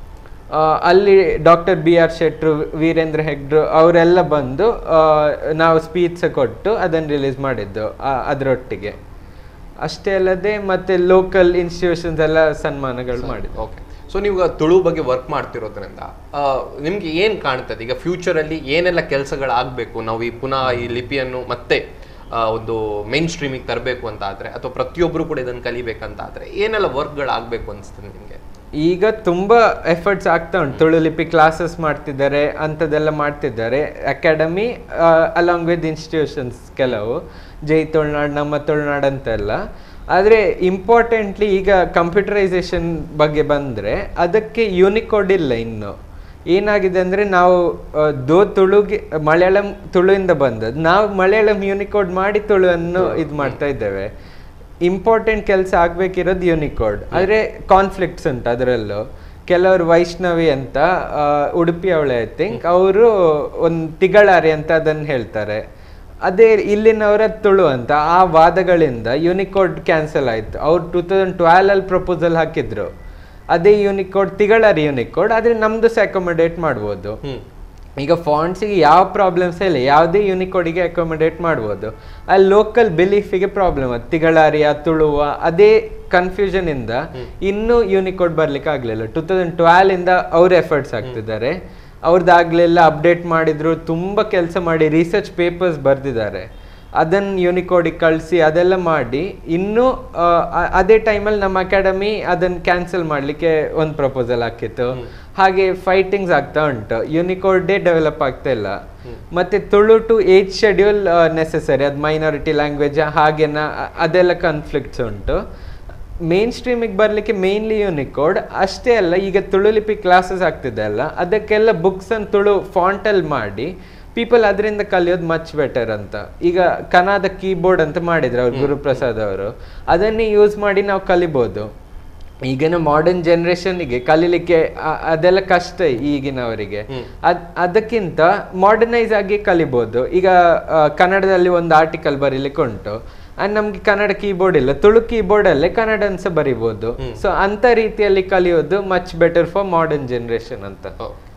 ಆ, ಅಲ್ಲಿ ಡಾಕ್ಟರ್ ಬಿ ಆರ್ ಶೆಟ್ರು ವೀರೇಂದ್ರ ಹೆಗ್ಡ್ರು ಅವರೆಲ್ಲ ಬಂದು ಆ, ನಾವು ಸ್ಪೀಚ್ ಕೊಟ್ಟು ಅದನ್ನು ರಿಲೀಸ್ ಮಾಡಿದ್ದು ಆ, ಅದರೊಟ್ಟಿಗೆ ಅಷ್ಟೇ ಅಲ್ಲದೆ ಮತ್ತೆ ಲೋಕಲ್ ಇನ್ಸ್ಟಿಟ್ಯೂಷನ್ಸ್ ಎಲ್ಲ ಸನ್ಮಾನಗಳು ಮಾಡಿದ್ದು ಓಕೆ ಸೊ ನೀವು ಈಗ ತುಳು ಬಗ್ಗೆ ವರ್ಕ್ ಮಾಡ್ತಿರೋದ್ರಿಂದ ಆ, ನಿಮ್ಗೆ ಏನ್ ಕಾಣ್ತದೆ ಈಗ ಫ್ಯೂಚರ್ ಅಲ್ಲಿ ಏನೆಲ್ಲ ಕೆಲಸಗಳಾಗಬೇಕು ನಾವು ಈ ಪುನಃ ಈ ಲಿಪಿಯನ್ನು ಮತ್ತೆ ಆ, ಒಂದು ಮೈನ್ ಸ್ಟ್ರೀಮಿಗೆ ತರಬೇಕು ಅಂತ ಆದ್ರೆ ಅಥವಾ ಪ್ರತಿಯೊಬ್ಬರು ಕೂಡ ಇದನ್ನು ಕಲಿಬೇಕಂತ ಆದ್ರೆ ಏನೆಲ್ಲ ವರ್ಕ್ಗಳಾಗಬೇಕು ಅನಿಸ್ತದೆ ನಿಮಗೆ ಈಗ ತುಂಬಾ ಎಫರ್ಟ್ಸ್ ಆಗ್ತಾ ಉಂಟು ತುಳು ಲಿಪಿ ಕ್ಲಾಸಸ್ ಮಾಡ್ತಿದ್ದಾರೆ ಅಂಥದ್ದೆಲ್ಲ ಮಾಡ್ತಿದ್ದಾರೆ ಅಕಾಡೆಮಿ ಅಲಾಂಗ್ ವಿತ್ ಇನ್ಸ್ಟಿಟ್ಯೂಷನ್ಸ್ ಕೆಲವು ಜೈ ತುಳುನಾಡು ನಮ್ಮ ತುಳುನಾಡು ಅಂತೆಲ್ಲ ಆದರೆ ಇಂಪಾರ್ಟೆಂಟ್ಲಿ ಈಗ ಕಂಪ್ಯೂಟರೈಸೇಷನ್ ಬಗ್ಗೆ ಬಂದರೆ ಅದಕ್ಕೆ ಯೂನಿಕೋಡ್ ಇಲ್ಲ ಇನ್ನು ಏನಾಗಿದೆ ಅಂದರೆ ನಾವು ಆ, ದೋ ತುಳುಗೆ ಮಲಯಾಳಂ ತುಳುವಿಂದ ಬಂದದ್ದು ನಾವು ಮಲಯಾಳಂ ಯೂನಿಕೋಡ್ ಮಾಡಿ ತುಳುವನ್ನು ಇದು ಮಾಡ್ತಾ ಇದ್ದೇವೆ ಇಂಪಾರ್ಟೆಂಟ್ ಕೆಲಸ ಆಗ್ಬೇಕಿರೋದು ಯೂನಿಕೋಡ್ ಆದರೆ ಕಾನ್ಫ್ಲಿಕ್ಟ್ಸ್ ಉಂಟು ಅದರಲ್ಲೂ ಕೆಲವರು ವೈಷ್ಣವಿ ಅಂತ ಆ, ಉಡುಪಿ ಅವಳೆ ಐ ಥಿಂಕ್ ಅವರು ಒಂದು ತಿಗಳಾರಿ ಅಂತ ಅದನ್ನು ಹೇಳ್ತಾರೆ ಅದೇ ಇಲ್ಲಿನವರ ತುಳು ಅಂತ ಆ ವಾದಗಳಿಂದ ಯೂನಿಕೋಡ್ ಕ್ಯಾನ್ಸಲ್ ಆಯಿತು ಅವ್ರು ಟೂ ತೌಸಂಡ್ ಟ್ವೆಲ್ ಅಲ್ಲಿ ಪ್ರಪೋಸಲ್ ಹಾಕಿದ್ರು ಅದೇ ಯೂನಿಕೋಡ್ ತಿಗಳಾರಿ ಯೂನಿಕೋಡ್ ಆದರೆ ನಮ್ದು ಸಹ ಅಕೊಮಡೇಟ್ ಮಾಡ್ಬೋದು ಹ್ಮ್ ಈಗ ಫಾಂಟ್ಸಿಗೆ ಯಾವ ಪ್ರಾಬ್ಲಮ್ಸ್ ಇಲ್ಲ ಯಾವುದೇ ಯೂನಿಕೋಡಿಗೆ ಅಕೊಮಡೇಟ್ ಮಾಡ್ಬೋದು ಅಲ್ಲಿ ಲೋಕಲ್ ಬಿಲೀಫಿಗೆ ಪ್ರಾಬ್ಲಮ್ ಅದು ತಿಗಳಾರಿಯ ತುಳುವ ಅದೇ ಕನ್ಫ್ಯೂಷನ್ ಇಂದ ಇನ್ನೂ ಯೂನಿಕೋಡ್ ಬರ್ಲಿಕ್ಕೆ ಆಗ್ಲಿಲ್ಲ ಟೂ ತೌಸಂಡ್ ಟ್ವೆಲ್ ಇಂದ ಅವ್ರ ಎಫರ್ಟ್ಸ್ ಆಗ್ತಿದ್ದಾರೆ ಅವ್ರದ್ದಾಗ್ಲೆಲ್ಲ ಅಪ್ಡೇಟ್ ಮಾಡಿದ್ರು ತುಂಬಾ ಕೆಲಸ ಮಾಡಿ ರಿಸರ್ಚ್ ಪೇಪರ್ಸ್ ಬರ್ದಿದ್ದಾರೆ ಅದನ್ನ ಯೂನಿಕೋಡಿಗೆ ಕಳಿಸಿ ಅದೆಲ್ಲ ಮಾಡಿ ಇನ್ನೂ ಆ, ಅ- ಅದೇ ಟೈಮಲ್ಲಿ ನಮ್ಮ ಅಕಾಡೆಮಿ ಅದನ್ನ ಕ್ಯಾನ್ಸಲ್ ಮಾಡಲಿಕ್ಕೆ ಒಂದು ಪ್ರಪೋಸಲ್ ಹಾಕಿತ್ತು ಹಾಗೆ ಫೈಟಿಂಗ್ಸ್ ಆಗ್ತಾ ಉಂಟು ಯೂನಿಕೋಡೇ ಡೆವಲಪ್ ಆಗ್ತಾ ಇಲ್ಲ ಮತ್ತೆ Tulu to eighth schedule necessary ಅದು ಮೈನಾರಿಟಿ ಲ್ಯಾಂಗ್ವೇಜ್ ಹಾಗೇನ ಅ- ಅದೆಲ್ಲ ಕಾನ್ಫ್ಲಿಕ್ಟ್ಸ್ ಉಂಟು ಮೇನ್ ಸ್ಟ್ರೀಮಿಗೆ ಬರಲಿಕ್ಕೆ ಮೇನ್ಲಿ ಯೂನಿಕೋಡ್ ಅಷ್ಟೇ ಅಲ್ಲ ಈಗ ತುಳು ಲಿಪಿ ಕ್ಲಾಸಸ್ ಆಗ್ತಿದೆ ಅಲ್ಲ ಅದಕ್ಕೆಲ್ಲ ಬುಕ್ಸ್ ಅನ್ನು ತುಳು ಫಾಂಟಲ್ಲಿ ಮಾಡಿ ಪೀಪಲ್ ಅದರಿಂದ ಕಲಿಯೋದು ಮಚ್ ಬೆಟರ್ ಅಂತ ಈಗ ಕನ್ನಡ ಕೀಬೋರ್ಡ್ ಅಂತ ಮಾಡಿದ್ರು ಅವ್ರು ಗುರುಪ್ರಸಾದ್ ಅವರು ಅದನ್ನೇ ಯೂಸ್ ಮಾಡಿ ನಾವು ಕಲಿಬೋದು ಈಗಿನ ಮಾಡರ್ನ್ ಜನರೇಷನ್ಗೆ ಕಲೀಲಿಕ್ಕೆ ಅ- ಅದೆಲ್ಲ ಕಷ್ಟ ಈಗಿನವರಿಗೆ ಅದ್ ಅದಕ್ಕಿಂತ ಮಾಡರ್ನೈಸ್ ಆಗಿ ಕಲಿಬೋದು ಈಗ ಆ, ಕನ್ನಡದಲ್ಲಿ ಒಂದು ಆರ್ಟಿಕಲ್ ಬರೀಲಿಕ್ಕೆ ಉಂಟು ಅಂಡ್ ನಮ್ಗೆ ಕನ್ನಡ ಕೀಬೋರ್ಡ್ ಇಲ್ಲ ತುಳು ಕೀಬೋರ್ಡ್ ಅಲ್ಲೇ ಕನ್ನಡ ಸಹ ಬರಿಬೋದು ಸೊ ಅಂತ ರೀತಿಯಲ್ಲಿ ಕಲಿಯೋದು much better for modern generation ಅಂತ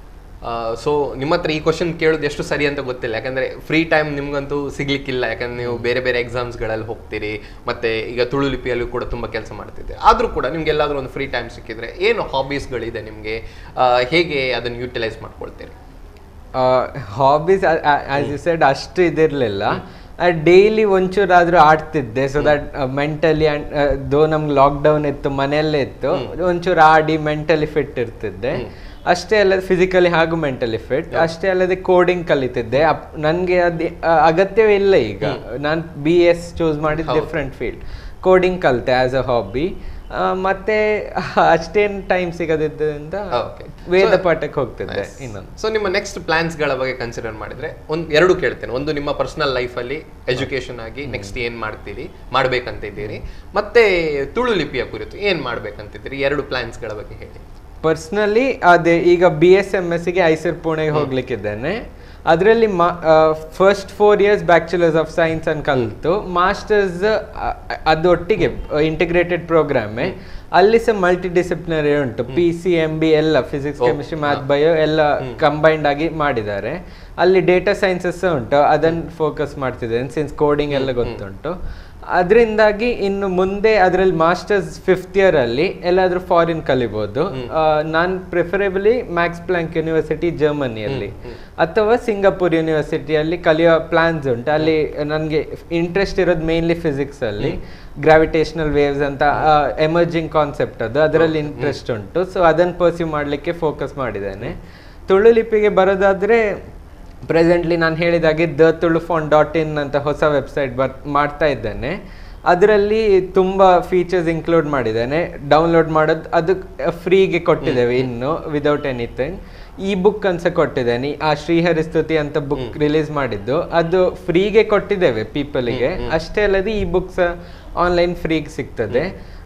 ಸೊ ನಿಮ್ಮ ಹತ್ರ ಈ ಕ್ವಶನ್ ಕೇಳೋದು ಎಷ್ಟು ಸರಿ ಅಂತ ಗೊತ್ತಿಲ್ಲ ಯಾಕಂದ್ರೆ ಫ್ರೀ ಟೈಮ್ ನಿಮ್ಗಂತೂ ಸಿಗ್ಲಿಕ್ಕಿಲ್ಲ ಯಾಕಂದ್ರೆ ನೀವು ಬೇರೆ ಬೇರೆ ಎಕ್ಸಾಮ್ಸ್ಗಳಲ್ಲಿ ಹೋಗ್ತೀರಿ ಮತ್ತೆ ಈಗ ತುಳು ಲಿಪಿಯಲ್ಲೂ ಕೂಡ ತುಂಬಾ ಕೆಲಸ ಮಾಡ್ತಿದ್ದೀರಿ ಆದ್ರೂ ಕೂಡ ನಿಮ್ಗೆ ಎಲ್ಲಾದ್ರೂ ಒಂದು ಫ್ರೀ ಟೈಮ್ ಸಿಕ್ಕಿದ್ರೆ ಏನು ಹಾಬೀಸ್ಗಳಿದೆ ನಿಮ್ಗೆ ಆ, ಹೇಗೆ ಅದನ್ನು ಯೂಟಿಲೈಸ್ ಮಾಡ್ಕೊಳ್ತೀರಿ ಹಾಬೀಸ್ ಆಸ್ ಯು ಸೆಡ್ ಅಷ್ಟು ಇದಿರಲಿಲ್ಲ ಡೈಲಿ ಒಂಚೂರಾದ್ರೂ ಆಡ್ತಿದ್ದೆ ಸೊ ದಟ್ ಮೆಂಟಲಿ ಅಂಡ್ ದೋ ನಮ್ಗೆ ಲಾಕ್ಡೌನ್ ಇತ್ತು ಮನೆಯಲ್ಲೇ ಇತ್ತು ಒಂಚೂರು ಆಡಿ ಮೆಂಟಲಿ ಫಿಟ್ ಇರ್ತಿದ್ದೆ ಅಷ್ಟೇ ಅಲ್ಲದೆ ಫಿಸಿಕಲಿ ಹಾಗೂ ಮೆಂಟಲಿ ಫಿಟ್ ಅಷ್ಟೇ ಅಲ್ಲದೆ ಕೋಡಿಂಗ್ ಕಲಿತಿದ್ದೆ ಅಪ್- ನನ್ಗೆ ಅದು ಅಗತ್ಯವೇ ಇಲ್ಲ ಈಗ ನಾನು ಬಿ ಎಸ್ ಚೂಸ್ ಮಾಡಿದ ಡಿಫ್ರೆಂಟ್ ಫೀಲ್ಡ್ ಕೋಡಿಂಗ್ ಕಲಿತೆ ಆಸ್ ಅ ಹಾಬಿ ಮತ್ತೆ ಅಷ್ಟೇನು ಟೈಮ್ ಸಿಗದಿದ್ದರಿಂದ Okay. ವೇದ ಪಾಠಕ್ಕೆ ಹೋಗ್ತಿದ್ದೆ ಇನ್ನೊಂದು ಸೊ ನಿಮ್ಮ ನೆಕ್ಸ್ಟ್ ಪ್ಲಾನ್ಸ್ಗಳ ಬಗ್ಗೆ ಕನ್ಸಿಡರ್ ಮಾಡಿದ್ರೆ ಒಂದು ಎರಡು ಕೇಳ್ತೇನೆ ಒಂದು ನಿಮ್ಮ ಪರ್ಸನಲ್ ಲೈಫಲ್ಲಿ ಎಜುಕೇಶನ್ ಆಗಿ ನೆಕ್ಸ್ಟ್ ಏನ್ ಮಾಡ್ತೀರಿ ಮಾಡ್ಬೇಕಂತ ಇದ್ದೀರಿ ಮತ್ತೆ ತುಳು ಲಿಪಿಯ ಕುರಿತು ಏನ್ ಮಾಡ್ಬೇಕಂತಿದ್ದೀರಿ ಎರಡು ಪ್ಲಾನ್ಸ್ಗಳ ಬಗ್ಗೆ ಹೇಳಿ ಪರ್ಸ್ನಲಿ ಅದೇ ಈಗ ಬಿ ಎಸ್ ಎಮ್ ಎಸ್ ಗೆ ಐಸರ್ ಪುಣೆಗೆ ಹೋಗ್ಲಿಕ್ಕಿದ್ದೇನೆ ಅದರಲ್ಲಿ first four years bachelors of science ಅಂತ ಕಲಿತು ಮಾಸ್ಟರ್ಸ್ ಅದು ಒಟ್ಟಿಗೆ ಇಂಟಿಗ್ರೇಟೆಡ್ ಪ್ರೋಗ್ರಾಮೇ ಅಲ್ಲಿ ಸಹ ಮಲ್ಟಿ ಡಿಸಿಪ್ಲಿನರಿ ಉಂಟು ಪಿ ಸಿ ಎಂ ಬಿ ಎಲ್ಲ ಫಿಸಿಕ್ಸ್ ಕೆಮಿಸ್ಟ್ರಿ ಮ್ಯಾಥ್ ಬಯೋ ಎಲ್ಲ ಕಂಬೈನ್ಡ್ ಆಗಿ ಮಾಡಿದ್ದಾರೆ ಅಲ್ಲಿ ಡೇಟಾ ಸೈನ್ಸಸ್ ಉಂಟು ಅದನ್ನು ಫೋಕಸ್ ಮಾಡ್ತಿದ್ದೇನೆ ಸಿನ್ಸ್ ಕೋಡಿಂಗ್ ಎಲ್ಲ ಗೊತ್ತುಂಟು ಅದರಿಂದಾಗಿ ಇನ್ನು ಮುಂದೆ ಅದರಲ್ಲಿ ಮಾಸ್ಟರ್ಸ್ ಫಿಫ್ತ್ ಇಯರ್ ಅಲ್ಲಿ ಎಲ್ಲಾದ್ರೂ ಫಾರಿನ್ ಕಲಿಬಹುದು ನಾನು ಪ್ರಿಫರೇಬಲಿ ಮ್ಯಾಕ್ಸ್ ಪ್ಲಾಂಕ್ ಯೂನಿವರ್ಸಿಟಿ ಜರ್ಮನಿಯಲ್ಲಿ ಅಥವಾ ಸಿಂಗಾಪುರ್ ಯೂನಿವರ್ಸಿಟಿಯಲ್ಲಿ ಕಲಿಯೋ ಪ್ಲಾನ್ಸ್ ಉಂಟು ಅಲ್ಲಿ ನನಗೆ ಇಂಟ್ರೆಸ್ಟ್ ಇರೋದು ಮೇನ್ಲಿ ಫಿಸಿಕ್ಸ್ ಅಲ್ಲಿ ಗ್ರಾವಿಟೇಷನಲ್ ವೇವ್ಸ್ ಅಂತ ಎಮರ್ಜಿಂಗ್ ಕಾನ್ಸೆಪ್ಟ್ ಅದು ಅದರಲ್ಲಿ ಇಂಟ್ರೆಸ್ಟ್ ಉಂಟು ಸೊ ಅದನ್ನು ಪರ್ಸ್ಯೂ ಮಾಡಲಿಕ್ಕೆ ಫೋಕಸ್ ಮಾಡಿದ್ದೇನೆ ತುಳು ಲಿಪಿಗೆ ಬರೋದಾದ್ರೆ ಪ್ರೆಸೆಂಟ್ಲಿ ನಾನು ಹೇಳಿದಾಗೆ the Tulu phone dot in ಅಂತ ಹೊಸ ವೆಬ್ಸೈಟ್ ಬರ್ ಮಾಡ್ತಾ ಇದ್ದೇನೆ ಅದರಲ್ಲಿ ತುಂಬ ಫೀಚರ್ಸ್ ಇನ್ಕ್ಲೂಡ್ ಮಾಡಿದ್ದೇನೆ ಡೌನ್ಲೋಡ್ ಮಾಡೋದು ಅದು ಫ್ರೀಗೆ ಕೊಟ್ಟಿದ್ದೇವೆ ಇನ್ನು ವಿದೌಟ್ ಎನಿಥಿಂಗ್ ಈ ಬುಕ್ ಅನ್ಸ ಕೊಟ್ಟಿದ್ದೇನೆ ಆ ಶ್ರೀಹರಿ ಸ್ತುತಿ ಅಂತ ಬುಕ್ ರಿಲೀಸ್ ಮಾಡಿದ್ದು ಅದು ಫ್ರೀಗೆ ಕೊಟ್ಟಿದ್ದೇವೆ ಪೀಪಲ್ಗೆ ಅಷ್ಟೇ ಅಲ್ಲದೆ ಈ ಬುಕ್ಸ್ ಆನ್ಲೈನ್ ಫ್ರೀಗೆ ಸಿಗ್ತದೆ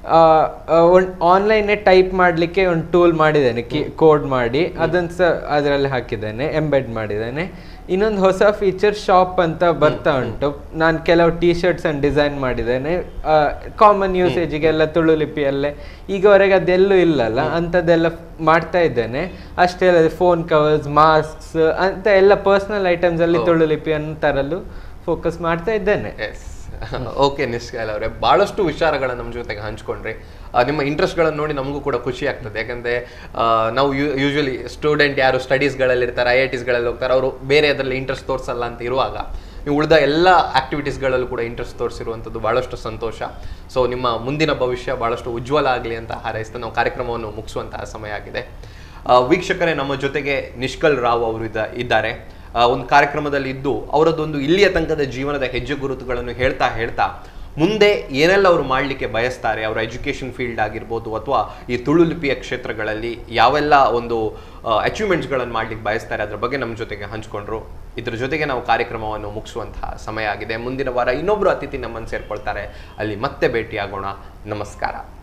ಆನ್ಲೈನ್ ಟೈಪ್ ಮಾಡಲಿಕ್ಕೆ ಒಂದು ಟೂಲ್ ಮಾಡಿದ್ದೇನೆ ಕೋಡ್ ಮಾಡಿ ಅದನ್ನು ಸಹ ಅದರಲ್ಲಿ ಹಾಕಿದ್ದೇನೆ ಎಂಬೆಡ್ ಮಾಡಿದ್ದೇನೆ ಇನ್ನೊಂದು ಹೊಸ ಫೀಚರ್ ಶಾಪ್ ಅಂತ ಬರ್ತಾ ಉಂಟು ನಾನು ಕೆಲವು ಟಿ ಶರ್ಟ್ಸ್ ಅನ್ನು ಡಿಸೈನ್ ಮಾಡಿದ್ದೇನೆ ಕಾಮನ್ ಯೂಸೇಜಿಗೆಲ್ಲ ತುಳು ಲಿಪಿಯಲ್ಲೇ ಈಗವರೆಗೆ ಅದೆಲ್ಲೂ ಇಲ್ಲಲ್ಲ ಅಂಥದ್ದೆಲ್ಲ ಮಾಡ್ತಾ ಇದ್ದೇನೆ ಅಷ್ಟೇ ಅಲ್ಲದೆ ಫೋನ್ ಕವರ್ಸ್ ಮಾಸ್ಕ್ಸ್ ಅಂತ ಎಲ್ಲ ಪರ್ಸ್ನಲ್ ಐಟಮ್ಸ್ ಅಲ್ಲಿ ತುಳು ಲಿಪಿಯನ್ನು ತರಲು ಫೋಕಸ್ ಮಾಡ್ತಾ ಇದ್ದೇನೆ ಎಸ್ ಓಕೆ ನಿಶ್ಕೈಲ್ ಅವರೇ ಬಹಳಷ್ಟು ವಿಚಾರಗಳನ್ನ ನಮ್ಮ ಜೊತೆಗೆ ಹಂಚ್ಕೊಂಡ್ರಿ ಆ, ನಿಮ್ಮ ಇಂಟ್ರೆಸ್ಟ್ಗಳನ್ನು ನೋಡಿ ನಮಗೂ ಕೂಡ ಖುಷಿ ಆಗ್ತದೆ ಯಾಕಂದ್ರೆ ಆ, ನಾವು ಯೂಶಲಿ ಸ್ಟೂಡೆಂಟ್ ಯಾರು ಸ್ಟಡೀಸ್ಗಳಲ್ಲಿ ಇರ್ತಾರೆ ಐ ಐ ಟಿಸ್ಗಳಲ್ಲಿ ಹೋಗ್ತಾರೆ ಅವರು ಬೇರೆ ಅದರಲ್ಲಿ ಇಂಟ್ರೆಸ್ಟ್ ತೋರಿಸಲ್ಲ ಅಂತ ಇರುವಾಗ ನೀವು ಉಳಿದ ಎಲ್ಲ ಆಕ್ಟಿವಿಟೀಸ್ಗಳಲ್ಲೂ ಕೂಡ ಇಂಟ್ರೆಸ್ಟ್ ತೋರಿಸಿರುವಂಥದ್ದು ಬಹಳಷ್ಟು ಸಂತೋಷ ಸೊ ನಿಮ್ಮ ಮುಂದಿನ ಭವಿಷ್ಯ ಬಹಳಷ್ಟು ಉಜ್ವಲ ಆಗಲಿ ಅಂತ ಹಾರೈಸ್ತಾ ನಾವು ಕಾರ್ಯಕ್ರಮವನ್ನು ಮುಗಿಸುವಂತಹ ಸಮಯ ಆಗಿದೆ ಆ, ವೀಕ್ಷಕರೇ ನಮ್ಮ ಜೊತೆಗೆ ನಿಷ್ಕಲ್ ರಾವ್ ಅವರು ಇದ್ದ ಇದ್ದಾರೆ ಆ, ಒಂದು ಕಾರ್ಯಕ್ರಮದಲ್ಲಿ ಇದ್ದು ಅವರದ್ದೊಂದು ಇಲ್ಲಿಯ ತನಕದ ಜೀವನದ ಹೆಜ್ಜೆ ಗುರುತುಗಳನ್ನು ಹೇಳ್ತಾ ಹೇಳ್ತಾ ಮುಂದೆ ಏನೆಲ್ಲ ಅವರು ಮಾಡಲಿಕ್ಕೆ ಬಯಸ್ತಾರೆ ಅವರ ಎಜುಕೇಷನ್ ಫೀಲ್ಡ್ ಆಗಿರ್ಬೋದು ಅಥವಾ ಈ ತುಳು ಲಿಪಿಯ ಕ್ಷೇತ್ರಗಳಲ್ಲಿ ಯಾವೆಲ್ಲ ಒಂದು ಅಚೀವ್ಮೆಂಟ್ಸ್ಗಳನ್ನು ಮಾಡ್ಲಿಕ್ಕೆ ಬಯಸ್ತಾರೆ ಅದರ ಬಗ್ಗೆ ನಮ್ಮ ಜೊತೆಗೆ ಹಂಚ್ಕೊಂಡ್ರು ಇದ್ರ ಜೊತೆಗೆ ನಾವು ಕಾರ್ಯಕ್ರಮವನ್ನು ಮುಗಿಸುವಂತಹ ಸಮಯ ಆಗಿದೆ ಮುಂದಿನ ವಾರ ಇನ್ನೊಬ್ಬರು ಅತಿಥಿ ನಮ್ಮನ್ನು ಸೇರ್ಕೊಳ್ತಾರೆ ಅಲ್ಲಿ ಮತ್ತೆ ಭೇಟಿಯಾಗೋಣ ನಮಸ್ಕಾರ